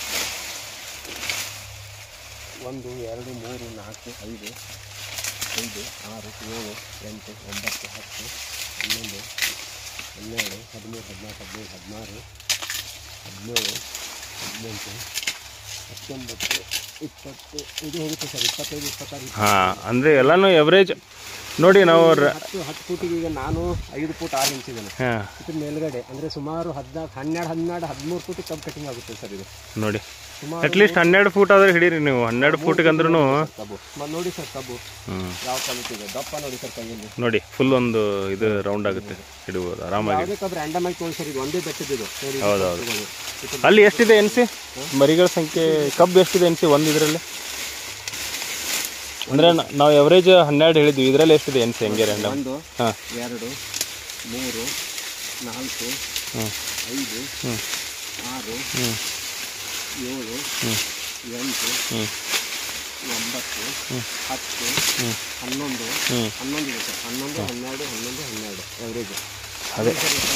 ಒಂದು ಎರಡು ಮೂರು ನಾಲ್ಕು ಐದು ಐದು ಆರು ಏಳು ಎಂಟು ಒಂಬತ್ತು ಹತ್ತು ಹನ್ನೊಂದು ಹನ್ನೆರಡು ಹದಿಮೂರು ಹದಿನಾಲ್ಕು ಹದಿನೈದು ಹದಿನಾರು ಹದಿನೇಳು ಹದಿನೆಂಟು ಹತ್ತೊಂಬತ್ತು ಇಪ್ಪತ್ತು ಇದು ಹೋಗುತ್ತೆ ಸರ್ ಇಪ್ಪತ್ತೈದು ಇಪ್ಪತ್ತಾರು ಹಾಂ ಅಂದರೆ ಎಲ್ಲನೂ ಎವರೇಜ್ ನೋಡಿ ನಾವು ರ- ಹತ್ತು ಹತ್ತು ಫೂಟಿಗೆ ಈಗ ನಾನು ಐದು ಫೂಟ್ ಆರು ಇಂಚ್ ಇದ್ದೇನೆ ಹಾಂ ಇದ್ರ ಮೇಲ್ಗಡೆ ಅಂದರೆ ಸುಮಾರು ಹದಿನಾಲ್ಕು ಹನ್ನೆರಡು ಹನ್ನೆರಡು ಹದಿಮೂರು ಫೂಟಿಗೆ ಕಬ್ಬು ಕಟಿಂಗ್ ಆಗುತ್ತೆ ಸರ್ ಇದು ನೋಡಿ ಸುಮಾರು ಅಟ್ಲೀಸ್ಟ್ ಹನ್ನೆರಡು ಫೂಟ್ ಆದ್ರೆ ಹಿಡೀರಿ ನೀವು ಹನ್ನೆರಡು ಫೂಟಿಗೆ ಅಂದ್ರೂ ಕಬ್ಬು ಮ- ನೋಡಿ ಸರ್ ಕಬ್ಬು ಹ್ಞೂ ಯಾವ ಕ್ವಾಲಿಟಿ ಇದೆ ದಪ್ಪ ನೋಡಿ ಸರ್ ಕೈಯಲ್ಲಿ ನೋಡಿ ಫುಲ್ ಒಂದು ಇದು ರೌಂಡ್ ಆಗುತ್ತೆ ಹಿಡಿಬೋದು ಆರಾಮಾಗಿ ಯಾವುದೇ ಕಬ್ಬು ರ್ಯಾಂಡಮ್ ಆಗಿ ತೋರಿಸಿ ಸರ್ ಇದು ಒಂದೇ ಬೆಟ್ಟದ್ದು ಇದು ನೋಡಿ ಇದು ಹೌದೌದು. ತಗೊಳ್ಳಿ. ಇದು ಅಲ್ಲಿ ಎಷ್ಟಿದೆ ಎನ್ಸಿ ಮರಿಗಳ ಸಂಖ್ಯೆ ಕಬ್ಬು ಎಷ್ಟಿದೆ ಎನ್ಸಿ ಒಂದು ಇದರಲ್ಲಿ ಅಂದರೆ ನಾವು ಎವರೇಜ್ ಹನ್ನೆರಡು ಹೇಳಿದ್ವಿ ಇದರಲ್ಲಿ ಎಷ್ಟಿದೆ ಎನ್ಸಿ ಹೆಂಗೆ ರ್ಯಾಂಡಮ್ ಒಂದು ಹಾಂ ಎರಡು ಮೂರು ನಾಲ್ಕು ಹ್ಞೂ ಐದು ಹ್ಞೂ ಆರು ಹ್ಞೂ ಏಳು ಹ್ಞೂ ಎಂಟು ಹ್ಞೂ ಒಂಬತ್ತು ಹ್ಮ್. ಹತ್ತು ಹ್ಞೂ ಹನ್ನೊಂದು ಹ್ಞೂ ಹನ್ನೊಂದು ಇದೆ ಸರ್ ಹನ್ನೊಂದು ಹನ್ನೆರಡು ಹನ್ನೊಂದು ಹನ್ನೆರಡು ಎವರೇಜ್ ಅದೇ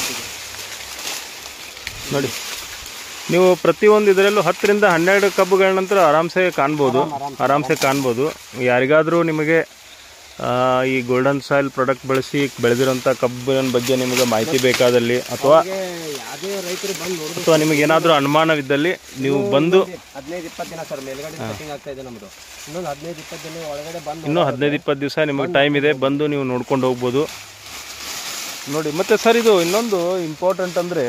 ನೋಡಿ ನೀವು ಪ್ರತಿಯೊಂದು ಇದರಲ್ಲೂ ಹತ್ತರಿಂದ ಹನ್ನೆರಡು ಕಬ್ಬುಗಳ ನಂತರ ಆರಾಮ್ಸೆ ಕಾಣ್ಬೋದು ಆರಾಮ್ಸೆ ಕಾಣ್ಬೋದು ಯಾರಿಗಾದರೂ ನಿಮಗೆ ಆ, ಈ ಗೋಲ್ಡನ್ ಸಾಯಿಲ್ ಪ್ರಾಡಕ್ಟ್ ಬಳಸಿ ಬೆಳೆದಿರೋಂಥ ಕಬ್ಬಿನ ಬಗ್ಗೆ ನಿಮಗೆ ಮಾಹಿತಿ ಬೇಕಾದಲ್ಲಿ ಅಥವಾ ಯಾವುದೇ ರೈತರು ಬಂದು ನೋಡಿದ್ರು ಅಥವಾ ನಿಮಗೆ ಏನಾದರೂ ಅನುಮಾನವಿದ್ದಲ್ಲಿ ನೀವು ಬಂದು ಹದಿನೈದು ಇಪ್ಪತ್ತು ದಿನ ಸರ್ ಮೇಲ್ಗಡೆ ಕಟಿಂಗ್ ಆಗ್ತಾ ಇದೆ ನಮ್ಮದು ಇನ್ನೊಂದು ಹದಿನೈದು ಇಪ್ಪತ್ತು ದಿನ ಒಳಗಡೆ ಬಂದು ಇನ್ನೂ ಹದಿನೈದು ಇಪ್ಪತ್ತು ದಿವಸ ನಿಮಗೆ ಟೈಮ್ ಇದೆ ಬಂದು ನೀವು ನೋಡ್ಕೊಂಡು ಹೋಗ್ಬೋದು ನೋಡಿ ಮತ್ತು ಸರ್ ಇದು ಇನ್ನೊಂದು ಇಂಪಾರ್ಟೆಂಟ್ ಅಂದರೆ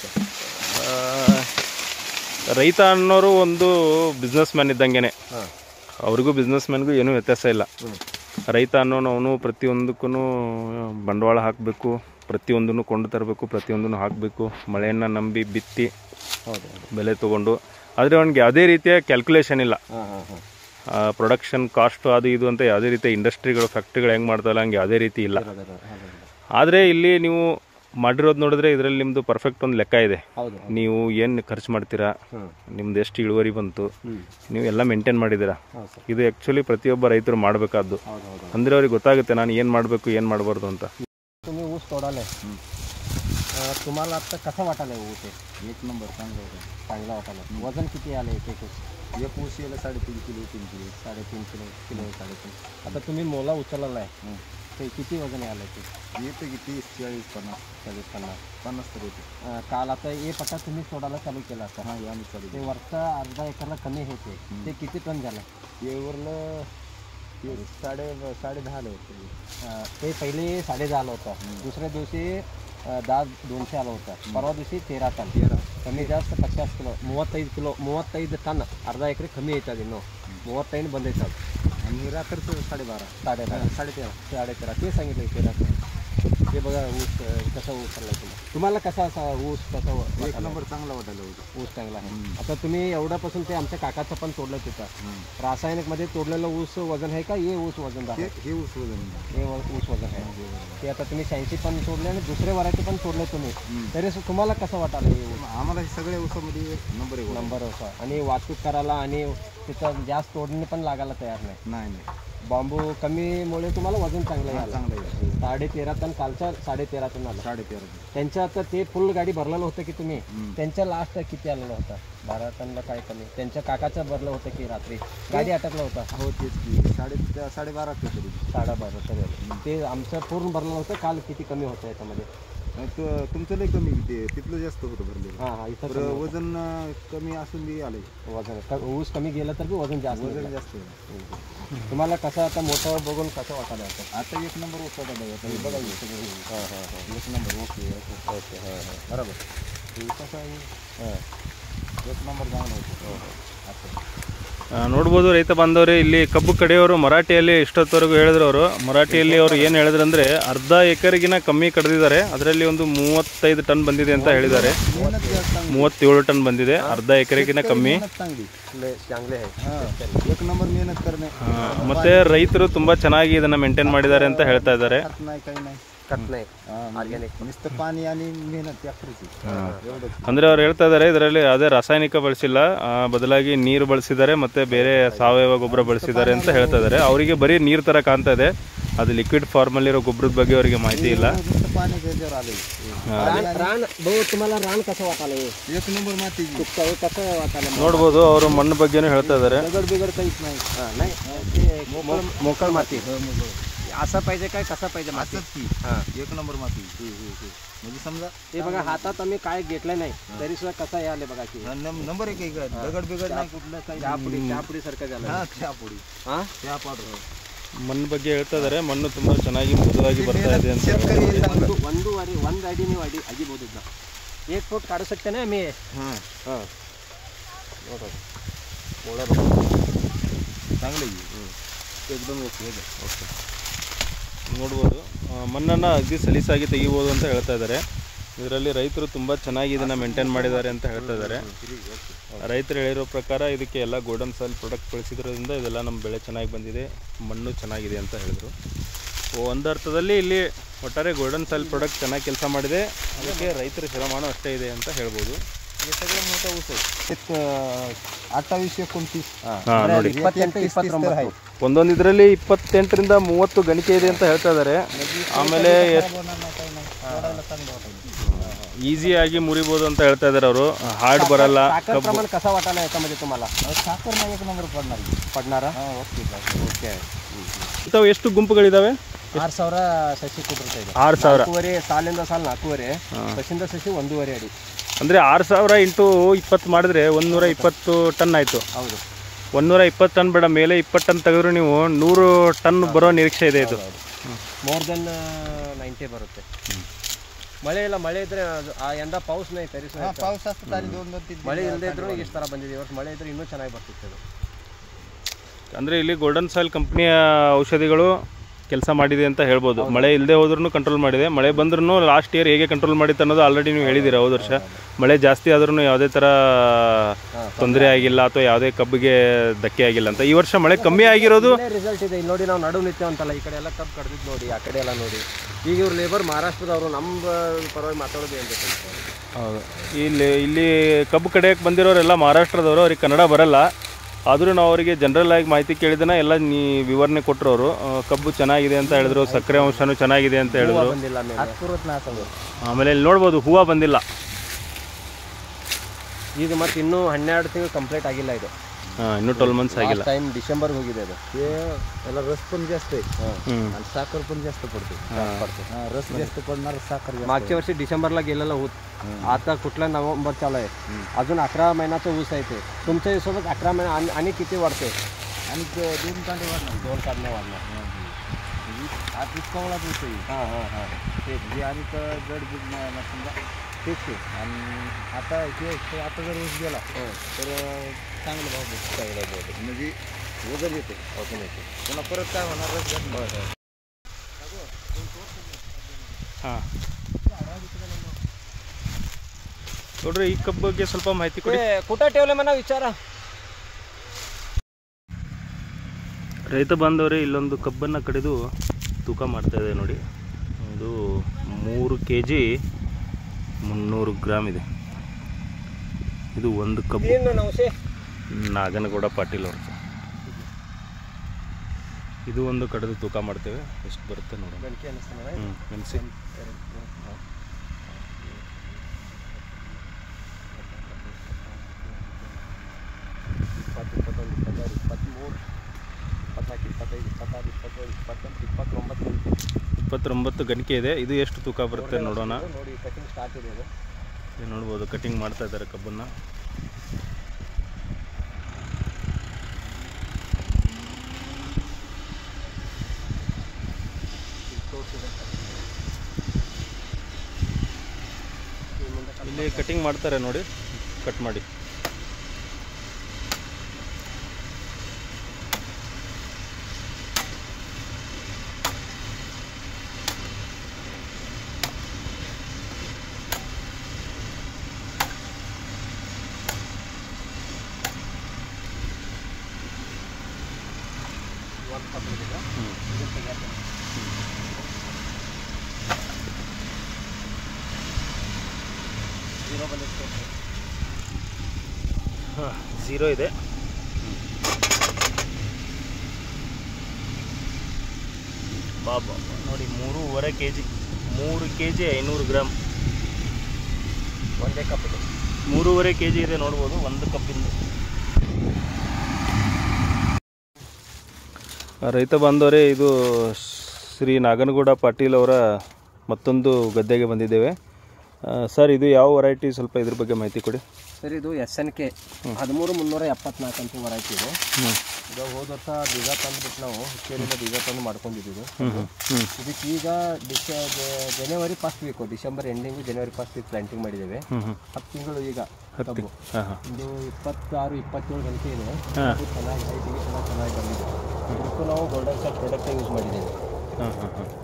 ರೈತ ಅನ್ನೋರು ಒಂದು ಬಿಸ್ನೆಸ್ ಮ್ಯಾನ್ ಇದ್ದಂಗೆ ಹಾಂ ಅವ್ರಿಗೂ ಬಿಸ್ನೆಸ್ ಮ್ಯಾನ್ಗೂ ಏನೂ ವ್ಯತ್ಯಾಸ ಇಲ್ಲ ರೈತ ಅನ್ನೋನು ಅವನು ಪ್ರತಿಯೊಂದಕ್ಕೂ ಬಂಡವಾಳ ಹಾಕಬೇಕು ಪ್ರತಿಯೊಂದನ್ನು ಕೊಂಡು ತರಬೇಕು ಪ್ರತಿಯೊಂದನ್ನು ಹಾಕಬೇಕು ಮಳೆಯನ್ನು ನಂಬಿ ಬಿತ್ತಿ ಹೌದು ಹೌದು ಬೆಲೆ ತೊಗೊಂಡು ಆದರೆ ಅವನಿಗೆ ಯಾವುದೇ ರೀತಿಯ ಕ್ಯಾಲ್ಕುಲೇಷನ್ ಇಲ್ಲ ಹಾಂ ಹಾಂ ಹಾಂ ಪ್ರೊಡಕ್ಷನ್ ಕಾಸ್ಟ್ ಅದು ಇದು ಅಂತ ಯಾವುದೇ ರೀತಿಯ ಇಂಡಸ್ಟ್ರಿಗಳು ಫ್ಯಾಕ್ಟ್ರಿಗಳು ಹೆಂಗೆ ಮಾಡ್ತಾರಲ್ಲ ಹಂಗೆ ಯಾವುದೇ ರೀತಿ ಇಲ್ಲ ಆದರೆ ಇಲ್ಲಿ ನೀವು ಮಾಡಿರೋದು ನೋಡಿದ್ರೆ ಇದರಲ್ಲಿ ನಿಮ್ಮದು ಪರ್ಫೆಕ್ಟ್ ಒಂದು ಲೆಕ್ಕ ಇದೆ ಹೌದು ನೀವು ಏನು ಖರ್ಚು ಮಾಡ್ತೀರಾ ಹ್ಮ್. ನಿಮ್ದು ಎಷ್ಟು ಇಳುವರಿ ಬಂತು ಹ್ಞೂ ನೀವು ಎಲ್ಲ ಮೇಂಟೈನ್ ಮಾಡಿದ್ದೀರಾ ಹೌದು ಸರ್ ಇದು ಆ್ಯಕ್ಚುಲಿ ಪ್ರತಿಯೊಬ್ಬ ರೈತರು ಮಾಡಬೇಕಾದ್ದು ಹೌದು ಹೌದು ಅಂದರೆ ಅವ್ರಿಗೆ ಗೊತ್ತಾಗುತ್ತೆ ನಾನು ಏನು ಮಾಡಬೇಕು ಏನು ಮಾಡಬಾರ್ದು ಅಂತ तुम्ही ऊस तोडाले अं, तुम्हाला आता कसा वाटायला ऊस एक नंबर चांगला होता चांगला वाटायला वजन किती आलं एक एक ऊस एक ऊस याला साडेतीन किलो तीन किलो साडेतीन किलो किलो साडेतीन आता तुम्ही मोला उचललेला आहे ते किती वजन आलं ते येतं की तीस चाळीस पन्नास चाळीस पन्नास पन्नास तर येते काल आता हे पट्टा तुम्ही सोडायला चालू केला आता हां आम्ही चालू ते वरचा अर्धा एकरला कमी होते ते किती टन झालं येवरलं साडे साडे दहा आलं होतं ते पहिले साडे दहा आलं होतं दुसऱ्या दिवशी अं, दहा दोनशे आलं होतं परवा दिवशी तेरा टन तेरा ಕಮ್ಮಿ ಜಾಸ್ತಿ ಪಚಾಸ್ ಕಿಲೋ ಮೂವತ್ತೈದು ಕಿಲೋ ಮೂವತ್ತೈದು ಟನ್ ಅರ್ಧ ಎಕರೆ ಕಮ್ಮಿ ಐತೆ ಅದು ಇನ್ನು ಮೂವತ್ತೈದು ಬಂದೈತೆ ಅದು ನೀರಾ ಖರ್ಚು ಸಾಡೆ ಬಾರ ಸಾಡೆ ಬಾರ साडे तेरा साडे तेरा ते सांगितलं तेरा हे बघा ऊस अं, कसा ऊस चाललाय तुम्हाला तुम्हाला कसा असा ऊस कसा व- एक वाटायला? नंबर चांगला वाटायला होता ऊस चांगला आहे आता तुम्ही एवढ्यापासून ते आमच्या काकाचं पण तोडलं तिथं रासायनिक मध्ये तोडलेलं ऊस वजन आहे का हे ऊस वजन हे हे ऊस वजन आहे. हे व- ऊस वजन आहे ते आता तुम्ही शहाऐंशी पण तोडले आणि दुसरे व्हरायटी पण तोडले तुम्ही तरी सु- तुम्हाला कसं वाटालं हे ऊस आम्हाला हे सगळ्या ऊसामध्ये नंबर एक वाटला. नंबर होता आणि वाहतूक करायला आणि तिथं जास्त तोडणी पण लागायला तयार नाही नाही नाही बांबू कमीमुळे तुम्हाला वजन चांगलं हा, झालं चांगलं आहे साडे तेरा टन कालच्या साडे तेरा टन आलं साडे तेरा त्यांच्या आता ते फुल गाडी भरलेलं होतं की तुम्ही हम्म. त्यांच्या लास्ट किती आलेलं होतं बारा टनला काय कमी त्यांच्या काकाचं भरलं होतं की रात्री गाडी अटकला होता हो तेच की साडे त्या- साडेबारा ते तरी साडा बारा तरी ते आमचं पूर्ण भरलं होतं काल किती कमी होतं याच्यामध्ये नाही, तु- तुमचं लय कमी ते तिथलं जास्त होतं भरलेलं हां हां इथं बरं, कमी होतं. वजन अं, कमी असून बी आलंय वजन क- ऊस कमी गेलं तर बी वजन जास्त वजन निघालं. जास्त आहे. तुम्हाला कसं आता मोठं बघून कसं वाटायला होतं आता एक नंबर ऊस वाटायला होता. हे बघा हे सगळं ऊस. हां हां हां एक नंबर ओके ओके. ओके हां हां बरोबर हे कसं आहे हां एक नंबर चांगला होतो असं ಆ, ನೋಡ್ಬೋದು ರೈತ ಬಾಂಧವರೇ ಇಲ್ಲಿ ಕಬ್ಬು ಕಡೆಯವರು ಮರಾಠಿಯಲ್ಲಿ ಇಷ್ಟೊತ್ತವರೆಗೂ ಹೇಳಿದ್ರು ಅವರು ಮರಾಠಿಯಲ್ಲಿ ಅವರು ಏನು ಹೇಳಿದ್ರಂದ್ರೆ ಅರ್ಧ ಎಕರೆಗಿನ ಕಮ್ಮಿ ಕಡ್ದಿದ್ದಾರೆ ಅದರಲ್ಲಿ ಒಂದು ಮೂವತ್ತೈದು ಟನ್ ಬಂದಿದೆ ಅಂತ ಹೇಳಿದ್ದಾರೆ मेहनत जास्त चांगली ಮೂವತ್ತೇಳು ಟನ್ ಬಂದಿದೆ ಅರ್ಧ ಎಕರೆಗಿನ ಕಮ್ಮಿ मेहनत चांगली ले- चांगले आहे हा एक नंबर मेहनत करणे ಆ, ಮತ್ತೆ ರೈತರು ತುಂಬಾ ಚೆನ್ನಾಗಿ ಇದನ್ನ ಮೇಂಟೈನ್ ಮಾಡಿದ್ದಾರೆ ಅಂತ ಹೇಳ್ತಾ ಇದ್ದಾರೆ खत नाही काही नाही कट नाही हा, ऑर्गॅनिक नुसतं पाणी आणि मेहनत त्याकडेच एवढंच ಅಂದ್ರೆ ಅವ್ರು ಹೇಳ್ತಾ ಇದ್ದಾರೆ ಇದರಲ್ಲಿ ಯಾವುದೇ ರಾಸಾಯನಿಕ ಬಳಸಿಲ್ಲ ಆ, ಬದಲಾಗಿ ನೀರು ಬಳಸಿದ್ದಾರೆ ಮತ್ತೆ ಬೇರೆ ಸಾವಯವ ಗೊಬ್ಬರ ಬಳಸಿದ್ದಾರೆ ಅಂತ ಹೇಳ್ತಾ ಇದ್ದಾರೆ ಅವರಿಗೆ ಬರೀ ನೀರು ತರ ಕಾಣ್ತಾ ಇದೆ ಅದು ಲಿಕ್ವಿಡ್ ಫಾರ್ಮ್ ಅಲ್ಲಿರೋ ಗೊಬ್ಬರದ ಬಗ್ಗೆ ಅವರಿಗೆ ಮಾಹಿತಿ ಇಲ್ಲ नुसतं पाणी त्याच्यावर आलंय रान रान भाऊ तुम्हाला रान कसं वाटायला हे? एक नंबर माती तुमचं हे कसं वाटायला ನೋಡ್ಬೋದು ಅವರು मಣ್ಣು बग्ಗೆನೂ ಹೇಳ್ತಾ ಇದ್ದಾರೆ दगड बिगड काहीच नाही हा, नाही ते मोकळ मोकळ माती असं पाहिजे काय कसं पाहिजे माती असंच की हा एक नंबर माती म्हणजे समजा हे बघा हातात आम्ही काय घेतलं नाही तरी सुद्धा कसा हे आले बघा की हा, नम- नंबर एक आहे का दगड बिगड नाही कुठलं काही चहापुडी चहापुडी सारखं झालं हा चहा पोळी हा चहा पावडर ಮಣ್ಣು ಬಗ್ಗೆ ಹೇಳ್ತಾ ಇದ್ದಾರೆ ಮಣ್ಣು ತುಂಬಾ ಚೆನ್ನಾಗಿ ಮೃದುವಾಗಿ ಬರ್ತಾ ಇದೆ ಅಂತ शेतकरी चांगलं ಒಂದು ಒಂದು ವಾರಿ ಒಂದು ಅಡಿ ನೀವು ಅಡಿ ಅಗಿಬೋದು ಇದನ್ನ एक फूट काढू शकते ना मी हा हां ನೋಡು मोळं चांगलं आहे एकदम ओके ಓಕೆ ನೋಡ್ಬೋದು ಆ, ಮಣ್ಣನ್ನು ಅಗದಿ ಸಲೀಸಾಗಿ ತೆಗಿಬೋದು ಅಂತ ಹೇಳ್ತಾ ಇದ್ದಾರೆ ಇದರಲ್ಲಿ ರೈತರು ತುಂಬ ಚೆನ್ನಾಗಿ ಇದನ್ನು ಮೇಂಟೈನ್ ಮಾಡಿದ್ದಾರೆ ಅಂತ ಹೇಳ್ತಾ ಇದ್ದಾರೆ ರೈತರು ಹೇಳಿರೋ ಪ್ರಕಾರ ಇದಕ್ಕೆ ಎಲ್ಲ ಗೋಲ್ಡನ್ ಸಾಯಿಲ್ ಪ್ರಾಡಕ್ಟ್ ಬಳಸಿದ್ರಿಂದ ಇದೆಲ್ಲ ನಮ್ಮ ಬೆಳೆ ಚೆನ್ನಾಗಿ ಬಂದಿದೆ ಮಣ್ಣು ಚೆನ್ನಾಗಿದೆ ಅಂತ ಹೇಳಿದರು ಒಂದು ಅರ್ಥದಲ್ಲಿ ಇಲ್ಲಿ ಒಟ್ಟಾರೆ ಗೋಲ್ಡನ್ ಸಾಯಿಲ್ ಪ್ರಾಡಕ್ಟ್ ಚೆನ್ನಾಗಿ ಕೆಲಸ ಮಾಡಿದೆ ಅದಕ್ಕೆ ರೈತರ ಶ್ರಮಾಣ ಅಷ್ಟೇ ಇದೆ ಅಂತ ಹೇಳ್ಬೋದು हे सगळं मोठं ऊस आहे एक अं, अठ्ठावीस एकोणतीस ಹಾಂ ನೋಡಿ ಇಪ್ಪತ್ತೆಂಟು ಇಪ್ಪತ್ತೊಂಬತ್ತು ಒಂದೊಂದು ಇದರಲ್ಲಿ ಇಪ್ಪತ್ತೆಂಟರಿಂದ ಮೂವತ್ತು ಗಣಿಕೆ ಇದೆ ಅಂತ ಹೇಳ್ತಾ ಇದ್ದಾರೆ ಆಮೇಲೆ ಎಷ್ಟು होणार नाही काही नाही तोडायला चांगलं वाटायला ಈಸಿಯಾಗಿ ಮುರಿಬೋದು ಅಂತ ಹೇಳ್ತಾ ಇದ್ದಾರೆ ಅವರು ಹಾರ್ಡ್ ಬರಲ್ಲ साखर प्रमाण कसा वाटायला याच्यामध्ये तुम्हाला साखर नाही एक नंबर पडणार पडणारा हा ओके ಓಕೆ ಇಂಥವು ಎಷ್ಟು ಗುಂಪುಗಳಿದಾವೆ ಆರು ಸಾವಿರ ಸಸಿ ಕೊಟ್ಟಿರ್ತಾ ಇದೆ ಆರು ಸಾವಿರ ನಾಲ್ಕೂವರೆ ಸಾಲಿಂದ ಸಾಲು ನಾಲ್ಕೂವರೆ ಸಸಿಂದ ಸಸಿ ಒಂದೂವರೆ ಅಡಿ ಅಂದರೆ ಆರು ಸಾವಿರ ಇಂಟು ಇಪ್ಪತ್ತು ಮಾಡಿದ್ರೆ ಒಂದೂರ ಇಪ್ಪತ್ತು ಟನ್ ಆಯಿತು ಹೌದು ಒಂದೂರ ಇಪ್ಪತ್ತು ಟನ್ ಬೇಡ ಮೇಲೆ ಇಪ್ಪತ್ತು ಟನ್ ತೆಗೆದ್ರು ನೀವು ನೂರು ಟನ್ ಬರೋ ನಿರೀಕ್ಷೆ ಇದೆ ಇದು ಮೋರ್ ದೆನ್ ನೈಂಟಿ ಬರುತ್ತೆ ಮಳೆ ಇಲ್ಲ ಮಳೆ ಇದ್ರೆ ಅದು- ಆ ಎಂದ ಪಾऊस नाही तरी सुद्धा हा पाऊस असतात आणि दोन दोन तीन तीन ಮಳೆ ಇಲ್ಲದೆ ಇದ್ರೂ ಇಷ್ಟು ಥರ ಬಂದಿದೆ ಇವತ್ತು ಮಳೆ ಇದ್ರೆ ಇನ್ನೂ ಚೆನ್ನಾಗಿ ಬರ್ತಿತ್ತು ಇದು ಅಂದರೆ ಇಲ್ಲಿ ಗೋಲ್ಡನ್ ಸಾಯಿಲ್ ಕಂಪ್ನಿಯ ಔಷಧಿಗಳು ಕೆಲಸ ಮಾಡಿದೆ ಅಂತ ಹೇಳ್ಬೋದು ಮಳೆ ಇಲ್ಲದೆ ಹೋದ್ರೂ ಕಂಟ್ರೋಲ್ ಮಾಡಿದೆ ಮಳೆ ಬಂದ್ರೂ ಲಾಸ್ಟ್ ಇಯರ್ ಹೇಗೆ ಕಂಟ್ರೋಲ್ ಮಾಡಿತ್ತು ಅನ್ನೋದು ಆಲ್ರೆಡಿ ನೀವು ಹೇಳಿದ್ದೀರಾ ಹೋದ ವರ್ಷ ಮಳೆ ಜಾಸ್ತಿ ಆದ್ರೂ ಯಾವುದೇ ಥರ ತೊಂದರೆ ಆಗಿಲ್ಲ ಅಥವಾ ಯಾವುದೇ ಕಬ್ಬಿಗೆ ಧಕ್ಕೆ ಆಗಿಲ್ಲ ಅಂತ ಈ ವರ್ಷ ಮಳೆ ಕಮ್ಮಿ ಆಗಿರೋದು ರಿಸಲ್ಟ್ ಇದೆ ಇಲ್ಲಿ ನೋಡಿ ನಾವು ನಡು ನಿತ್ಯ ಅಂತಲ್ಲ ಈ ಕಡೆ ಎಲ್ಲ ಕಬ್ಬು ಕಡ್ದಿದ್ದು ನೋಡಿ ಆ ಕಡೆ ಎಲ್ಲ ನೋಡಿ ಈಗ ಇವ್ರು ಲೇಬರ್ ಮಹಾರಾಷ್ಟ್ರದವರು ನಮ್ಮ ಪರವಾಗಿ ಮಾತಾಡೋದು ಏನು ಬೇಕಂತ ಹೌದು ಇಲ್ಲಿ ಇಲ್ಲಿ ಕಬ್ಬು ಕಡೆಯಕ್ಕೆ ಬಂದಿರೋರೆಲ್ಲ ಮಹಾರಾಷ್ಟ್ರದವರು ಅವ್ರಿಗೆ ಕನ್ನಡ ಬರಲ್ಲ ಆದರೂ ನಾವು ಅವರಿಗೆ ಜನರಲ್ ಆಗಿ ಮಾಹಿತಿ ಕೇಳಿದನ ಎಲ್ಲ ನೀ ವಿವರಣೆ ಕೊಟ್ಟರು ಅವರು ಕಬ್ಬು ಚೆನ್ನಾಗಿದೆ ಅಂತ ಹೇಳಿದ್ರು ಸಕ್ಕರೆ ಅಂಶನೂ ಚೆನ್ನಾಗಿದೆ ಅಂತ ಹೇಳಿದ್ರು ಬಂದಿಲ್ಲ ಮೇಲೆ पुरत नाही असं ಆಮೇಲೆ ಇಲ್ಲಿ ನೋಡ್ಬೋದು ಹೂವು ಬಂದಿಲ್ಲ ಈಗ ಮತ್ತೆ ಇನ್ನೂ ಹನ್ನೆರಡು ತಿಂಗಳು ಕಂಪ್ಲೀಟ್ ಆಗಿಲ್ಲ ಇದು ಹಾಂ ಇನ್ನೂ ಟ್ವೆಲ್ ಮಂತ್ಸ್ ಆಗಿಲ್ಲ ಟೈಮ್ ಡಿಸೆಂಬರ್ಗೆ ಹೋಗಿದೆ ಅದು ते याला रस पण जास्त आहे ಹ್ಞೂ आणि साखर पण जास्त पडते हा, रस जास्त पडणार साखर जास्त मागच्या वर्षी डिसेंबरला गेलेला होत आता कुठला नोव्हेंबर चालू आहे अजून अकरा महिन्याचा ऊस आहे ते तुमच्या हिशोबात अकरा महिना आणि- आणि किती वाढते आणि ते दोन कांडे वाढणार दोन काढण्या वाढणार हा पिचकावळा ऊस आहे हां हां हां ते जे आणि तर जड बीड नाही ना समजा तेच आहे आणि आता हे ते आता जर ऊस गेला तर चांगलं भाव भेटतो चांगला भाव म्हणजे वजन येते वजन येते पुन्हा परत काय होणार रस घटणार ಹಾಂ ನೋಡ್ರಿ ಈ ಕಬ್ಬು ಬಗ್ಗೆ ಸ್ವಲ್ಪ ಮಾಹಿತಿ ಕೊಡಿ ಕುಟ ಟೇವಲೆ ಮನ ವಿಚಾರ ರೈತ ಬಾಂಧವರೇ ಇಲ್ಲೊಂದು ಕಬ್ಬನ್ನು ಕಡಿದು ತೂಕ ಮಾಡ್ತಾ ಇದೆ ನೋಡಿ ಇದು ಮೂರು ಕೆ ಜಿ ಮುನ್ನೂರು ಗ್ರಾಮ್ ಇದೆ ಇದು ಒಂದು ಕಬ್ಬು ಏನು ನವಸೆ ನಾಗನಗೌಡ ಪಾಟೀಲ್ ಅವ್ರದ್ದು ಇದು ಒಂದು ಕಡಿದು ತೂಕ ಮಾಡ್ತೇವೆ ಎಷ್ಟು ಬರುತ್ತೆ ನೋಡೋಣ ಗಣಕೆ ಅನಿಸ್ತಾನೆ ಹ್ಞೂ ಮೆಣಸಿ ಇಪ್ಪತ್ತು ಇಪ್ಪತ್ತೊಂದು ಇಪ್ಪತ್ತೆರಡು ಇಪ್ಪತ್ತ್ಮೂರು ಇಪ್ಪತ್ನಾಲ್ಕು ಇಪ್ಪತ್ತೈದು ಇಪ್ಪತ್ತಾರು ಇಪ್ಪತ್ತೇಳು ಇಪ್ಪತ್ತೆಂಟು ಇಪ್ಪತ್ತೊಂಬತ್ತು ಇಪ್ಪತ್ತೊಂಬತ್ತು ಗಣಿಕೆ ಇದೆ ಇದು ಎಷ್ಟು ತೂಕ ಬರುತ್ತೆ ನೋಡೋಣ ನೋಡಿ ಕಟಿಂಗ್ ಸ್ಟಾರ್ಟ್ ಇದೆ ಅದು ಇದು ನೋಡ್ಬೋದು ಕಟಿಂಗ್ ಮಾಡ್ತಾ ಇದ್ದಾರೆ ಕಬ್ಬನ್ನು ಇಲ್ಲಿ ಕಟಿಂಗ್ ಮಾಡ್ತಾರೆ ನೋಡಿ ಕಟ್ ಮಾಡಿ ಝೀರೋ ಇದೆ ಬಾಬಾ ನೋಡಿ ಮೂರುವರೆ ಕೆ ಜಿ ಮೂರು ಕೆ ಜಿ ಐನೂರು ಗ್ರಾಮ್ ಒಂದೇ ಕಪ್ ಇದೆ ಮೂರುವರೆ ಕೆ ಜಿ ಇದೆ ನೋಡ್ಬೋದು ಒಂದು ಕಪ್ಪಿಂದ ರೈತ ಬಾಂಧವರೇ ಇದು ಶ್ರೀ ನಾಗನಗೌಡ ಪಾಟೀಲ್ ಅವರ ಮತ್ತೊಂದು ಗದ್ದೆಗೆ ಬಂದಿದ್ದೇವೆ ಆ, ಸರ್ ಇದು ಯಾವ ವೆರೈಟಿ ಸ್ವಲ್ಪ ಇದ್ರ ಬಗ್ಗೆ ಮಾಹಿತಿ ಕೊಡಿ ಸರ್ ಇದು ಎಸ್ ಎನ್ ಕೆ ಹದಿಮೂರು ಮುನ್ನೂರ ಎಪ್ಪತ್ನಾಲ್ಕು ಅಂತ ವರೈಟಿ ಇದೆ ಹ್ಞೂ ಇದು ಹೋದ ವರ್ಷ ಬೀಜ ತಂದುಬಿಟ್ಟು ನಾವು ಹುಕ್ಕೇರಿಯಿಂದ ಬೀಜ ತಂದು ಮಾಡ್ಕೊಂಡಿದ್ದೀವಿ ಹ್ಞೂ ಹ್ಞೂ ಇದಕ್ಕೆ ಈಗ ಡಿಸ ಜನವರಿ ಫಸ್ಟ್ ವೀಕು ಡಿಸೆಂಬರ್ ಎಂಡಿಂಗು ಜನವರಿ ಫಸ್ಟ್ ವೀಕ್ ಪ್ಲಾಂಟಿಂಗ್ ಮಾಡಿದ್ದೇವೆ ಹ್ಞೂ ಹ್ಞೂ ಹತ್ತು ತಿಂಗಳು ಈಗ ಕಬ್ಬು ಹಾಂ ಹಾಂ ಒಂದು ಇಪ್ಪತ್ತಾರು ಇಪ್ಪತ್ತೇಳು ಗಂಟೆ ಇದೆ ಹಾಂ ಅದು ಚೆನ್ನಾಗಿ ಹೈಟಿಗೆ ಚೆನ್ನಾಗಿ ಚೆನ್ನಾಗಿ ಬಂದಿದೆ ಇದಕ್ಕೂ ನಾವು ಗೋಲ್ಡನ್ ಸೆಟ್ ಪ್ರಾಡಕ್ಟ್ ಯೂಸ್ ಮಾಡಿದ್ದೇವೆ ಹಾಂ ಹಾಂ ಹಾಂ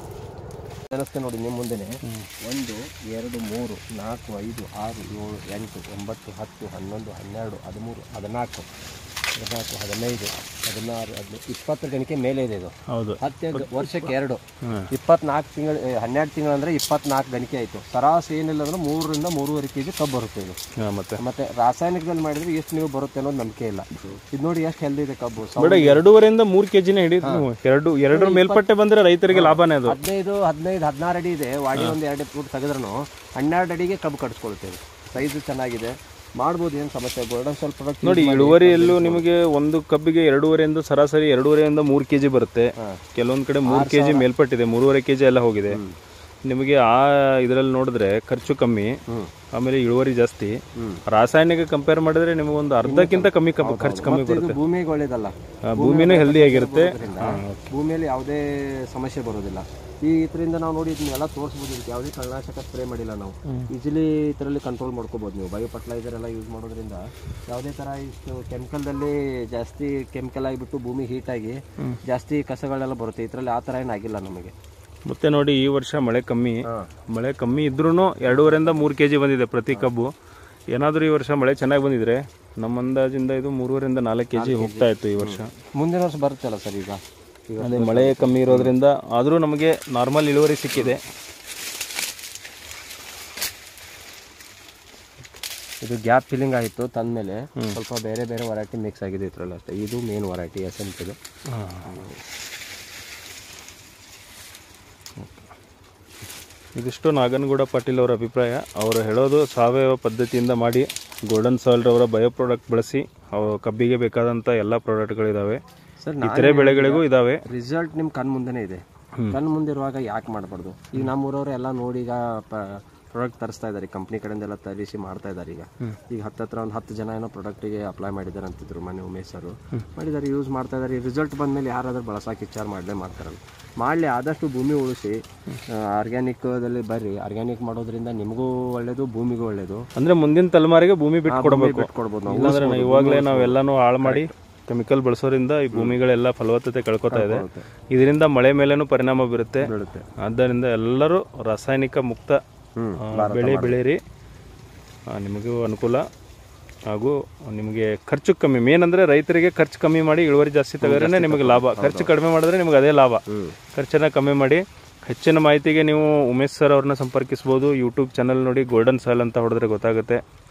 ಅನಿಸ್ತೇ ನೋಡಿ ನಿಮ್ಮ ಮುಂದೆನೆ ಒಂದು ಎರಡು ಮೂರು ನಾಲ್ಕು ಐದು ಆರು ಏಳು ಎಂಟು ಒಂಬತ್ತು ಹತ್ತು ಹನ್ನೊಂದು ಹನ್ನೆರಡು ಹದಿಮೂರು ಹದಿನಾಲ್ಕು ಹದಿನಾಲ್ಕು ಹದಿನೈದು ಹದಿನಾರು ಹದಿನೈದು ಇಪ್ಪತ್ತು ಗಣಿಕೆ ಮೇಲೆ ಇದೆ ಇದು ಹೌದು ಹತ್ತು ವರ್ಷಕ್ಕೆ ಎರಡು ಹಾಂ ಇಪ್ಪತ್ನಾಲ್ಕು ತಿಂಗಳು ಹನ್ನೆರಡು ತಿಂಗಳು ಅಂದರೆ ಇಪ್ಪತ್ನಾಲ್ಕು ಗಣಿಕೆ ಆಯಿತು ಸರಾಸರಿ ಏನಿಲ್ಲ ಅಂದ್ರೆ ಮೂರರಿಂದ ಮೂರುವರೆ ಕೆ ಜಿ ಕಬ್ಬು ಬರುತ್ತೆ ಇದು ಹಾಂ ಮತ್ತೆ ಮತ್ತೆ ರಾಸಾಯನಿಕದಲ್ಲಿ ಮಾಡಿದ್ರೆ ಎಷ್ಟು ನೀವು ಬರುತ್ತೆ ಅನ್ನೋದು ನಂಬಿಕೆ ಇಲ್ಲ ಇದು ನೋಡಿ ಎಷ್ಟು ಹೆಲ್ದಿ ಇದೆ ಕಬ್ಬು ಸೌ- ಬೇಡ ಎರಡೂವರೆಯಿಂದ ಮೂರು ಕೆ ಜಿನೇ ಹಿಡಿದು ನೀವು ಎರಡು ಎರಡರ ಮೇಲ್ಪಟ್ಟೆ ಬಂದರೆ ರೈತರಿಗೆ ಲಾಭನೇ ಅದು ಹದಿನೈದು ಹದಿನೈದು ಹದಿನಾರು ಅಡಿ ಇದೆ ವಾಡಿ ಒಂದು ಎರಡು ಫುಟ್ ತೆಗೆದ್ರೂ ಹನ್ನೆರಡು ಅಡಿಗೆ ಕಬ್ಬು ಕಟ್ಸ್ಕೊಳ್ತೇವೆ ಸೈಜು ಚೆನ್ನಾಗಿದೆ ಮಾಡ್ಬೋದು ಏನು ಸಮಸ್ಯೆ ಗೋಲ್ಡನ್ ಸ್ವಲ್ಪ ಪ್ರಾಡಕ್ಟ್ ನೋಡಿ ಇಳುವರಿಯಲ್ಲೂ ನಿಮಗೆ ಒಂದು ಕಬ್ಬಿಗೆ ಎರಡೂವರೆಯಿಂದ ಸರಾಸರಿ ಎರಡೂವರೆಯಿಂದ ಮೂರು ಕೆ ಜಿ ಬರುತ್ತೆ ಕೆಲವೊಂದು ಕಡೆ ಮೂರು ಕೆ ಜಿ ಮೇಲ್ಪಟ್ಟಿದೆ ಮೂರುವರೆ ಕೆ ಜಿ ಎಲ್ಲ ಹೋಗಿದೆ ನಿಮಗೆ ಆ ಇದರಲ್ಲಿ ನೋಡಿದ್ರೆ ಖರ್ಚು ಕಮ್ಮಿ ಆಮೇಲೆ ಇಳುವರಿ ಜಾಸ್ತಿ ರಾಸಾಯನಿಕ ಕಂಪೇರ್ ಮಾಡಿದ್ರೆ ನಿಮಗೊಂದು ಅರ್ಧಕ್ಕಿಂತ ಕಮ್ಮಿ ಕಬ್ಬು ಖರ್ಚು ಕಮ್ಮಿ ಇದು ಬರುತ್ತೆ ಭೂಮಿಗೆ ಒಳ್ಳೇದಲ್ಲ ಆ, ಭೂಮಿನೂ ಹೆಲ್ದಿ ಆಗಿರುತ್ತೆ ಅದರಿಂದ ಭೂಮಿಯಲ್ಲಿ ಯಾವುದೇ ಸಮಸ್ಯೆ ಬರೋದಿಲ್ಲ ಈ ಇದರಿಂದ ನಾವು ನೋಡಿ ಇದನ್ನೆಲ್ಲ ತೋರಿಸ್ಬೋದು ಇದಕ್ಕೆ ಯಾವುದೇ ಕೀಟನಾಶಕ ಸ್ಪ್ರೇ ಮಾಡಿಲ್ಲ ನಾವು ಈಸಿಲಿ ಇದರಲ್ಲಿ ಕಂಟ್ರೋಲ್ ಮಾಡ್ಕೋಬೋದು ನೀವು ಬಯೋ ಫರ್ಟಿಲೈಸರ್ ಎಲ್ಲ ಯೂಸ್ ಮಾಡೋದ್ರಿಂದ ಯಾವುದೇ ಥರ ಇಷ್ಟು ಕೆಮಿಕಲ್ದಲ್ಲಿ ಜಾಸ್ತಿ ಕೆಮಿಕಲ್ ಆಗಿಬಿಟ್ಟು ಭೂಮಿ ಹೀಟ್ ಆಗಿ ಜಾಸ್ತಿ ಕಸಗಳೆಲ್ಲ ಬರುತ್ತೆ ಇದರಲ್ಲಿ ಆ ಥರ ಏನಾಗಿಲ್ಲ ನಮಗೆ ಮತ್ತೆ ನೋಡಿ ಈ ವರ್ಷ ಮಳೆ ಕಮ್ಮಿ ಹಾಂ ಮಳೆ ಕಮ್ಮಿ ಇದ್ರೂ ಎರಡೂವರೆಯಿಂದ ಮೂರು ಕೆ ಜಿ ಬಂದಿದೆ ಪ್ರತಿ ಕಬ್ಬು ಏನಾದರೂ ಈ ವರ್ಷ ಮಳೆ ಚೆನ್ನಾಗಿ ಬಂದಿದ್ರೆ ನಮ್ಮ ಅಂದಾಜಿಂದ ಇದು ಮೂರುವರೆಯಿಂದ ನಾಲ್ಕು ಕೆ ಜಿ ಹೋಗ್ತಾ ಇತ್ತು ಈ ವರ್ಷ ಮುಂದಿನ ವರ್ಷ ಬರುತ್ತಲ್ಲ ಸರ್ ಈಗ ಈಗ ಅದೇ ಮಳೆ ಕಮ್ಮಿ ಇರೋದ್ರಿಂದ ಆದರೂ ನಮಗೆ ನಾರ್ಮಲ್ ಇಳುವರಿ ಸಿಕ್ಕಿದೆ ಇದು ಗ್ಯಾಪ್ ಫಿಲ್ಲಿಂಗ್ ಆಗಿತ್ತು ತಂದಮೇಲೆ ಸ್ವಲ್ಪ ಬೇರೆ ಬೇರೆ ವೆರೈಟಿ ಮಿಕ್ಸ್ ಆಗಿದೆ ಇದ್ರಲ್ಲಿ ಅಷ್ಟೇ ಇದು ಮೇನ್ ವೆರೈಟಿ ಎಸ್ ಎನ್ ಇದು ಇದಿಷ್ಟು ನಾಗನಗೌಡ ಪಾಟೀಲ್ ಅವರ ಅಭಿಪ್ರಾಯ ಅವರು ಹೇಳೋದು ಸಾವಯವ ಪದ್ಧತಿಯಿಂದ ಮಾಡಿ ಗೋಲ್ಡನ್ ಸಾಯಿಲ್ ಅವರ ಬಯೋ ಪ್ರಾಡಕ್ಟ್ ಬಳಸಿ ಅವು ಕಬ್ಬಿಗೆ ಬೇಕಾದಂಥ ಎಲ್ಲ ಪ್ರಾಡಕ್ಟ್ಗಳಿದ್ದಾವೆ ಸರ್ ಇತರೆ ಬೆಳೆಗಳಿಗೂ ಇದ್ದಾವೆ ರಿಸಲ್ಟ್ ನಿಮ್ಮ ಕಣ್ಣು ಮುಂದೆನೇ ಇದೆ ಕಣ್ಣು ಮುಂದೆ ಇರುವಾಗ ಯಾಕೆ ಮಾಡಬಾರ್ದು ಈಗ ನಮ್ಮೂರವ್ರು ಎಲ್ಲ ನೋಡಿ ಈಗ ಪ್ರಾಡಕ್ಟ್ ತರಿಸ್ತಾ ಇದ್ದಾರೆ ಕಂಪ್ನಿ ಕಡೆಯಿಂದ ಎಲ್ಲ ತರಿಸಿ ಮಾಡ್ತಾ ಇದ್ದಾರೆ ಈಗ ಈಗ ಹತ್ತತ್ರ ಒಂದು ಹತ್ತು ಜನ ಏನೋ ಪ್ರಾಡಕ್ಟಿಗೆ ಅಪ್ಲೈ ಮಾಡಿದ್ದಾರೆ ಅಂತಿದ್ರು ಮನೆ ಉಮೇಶ್ ಸರ್ ಮಾಡಿದ್ದಾರೆ ಯೂಸ್ ಮಾಡ್ತಾ ಇದ್ದಾರೆ ರಿಸಲ್ಟ್ ಬಂದಮೇಲೆ ಯಾರಾದ್ರೂ ಬಳಸಕ್ಕೆ ವಿಚಾರ ಮಾಡಲೇ ಮಾಡ್ತಾರಲ್ಲ ಮಾಡಲಿ ಆದಷ್ಟು ಭೂಮಿ ಉಳಿಸಿ ಆರ್ಗ್ಯಾನಿಕ್ದಲ್ಲಿ ಬರ್ರಿ ಆರ್ಗ್ಯಾನಿಕ್ ಮಾಡೋದ್ರಿಂದ ನಿಮಗೂ ಒಳ್ಳೇದು ಭೂಮಿಗೂ ಒಳ್ಳೇದು ಅಂದ್ರೆ ಮುಂದಿನ ತಲೆಮಾರಿಗೆ ಭೂಮಿ ಬಿಟ್ಟು ಕೊಡಬೇಕು ಬಿಟ್ಕೊಡ್ಬೋದು ನಾವು ಇಲ್ಲಾಂದ್ರೆ ನಾವು ಇವಾಗಲೇ ನಾವೆಲ್ಲಾನು ಹಾಳು ಮಾಡಿ ಕೆಮಿಕಲ್ ಬಳಸೋದ್ರಿಂದ ಈ ಭೂಮಿಗಳೆಲ್ಲ ಫಲವತ್ತತೆ ಕಳ್ಕೊತಾ ಇದೆ ಇದರಿಂದ ಮಳೆ ಮೇಲೇನೂ ಪರಿಣಾಮ ಬೀರುತ್ತೆ ಬೀಳುತ್ತೆ ಆದ್ದರಿಂದ ಎಲ್ಲರೂ ರಾಸಾಯನಿಕ ಮುಕ್ತ ಹ್ಮ್. ಆ, ಬೆಳೆ ಬೆಳೀರಿ ಆ, ನಿಮಗೂ ಅನುಕೂಲ ಹಾಗೂ ನಿಮಗೆ ಖರ್ಚು ಕಮ್ಮಿ ಮೇನ್ ಅಂದರೆ ರೈತರಿಗೆ ಖರ್ಚು ಕಮ್ಮಿ ಮಾಡಿ ಇಳುವರಿ ಜಾಸ್ತಿ ತೆಗೆದ್ರೆ ನಿಮಗೆ ಲಾಭ ಖರ್ಚು ಕಡಿಮೆ ಮಾಡಿದ್ರೆ ನಿಮಗೆ ಅದೇ ಲಾಭ ಖರ್ಚನ್ನು ಕಮ್ಮಿ ಮಾಡಿ ಹೆಚ್ಚಿನ ಮಾಹಿತಿಗೆ ನೀವು ಉಮೇಶ್ ಸರ್ ಅವ್ರನ್ನ ಸಂಪರ್ಕಿಸ್ಬೋದು ಯೂಟ್ಯೂಬ್ ಚಾನಲ್ ನೋಡಿ ಗೋಲ್ಡನ್ ಸಾಯಿಲ್ ಅಂತ ಹೊಡೆದ್ರೆ ಗೊತ್ತಾಗುತ್ತೆ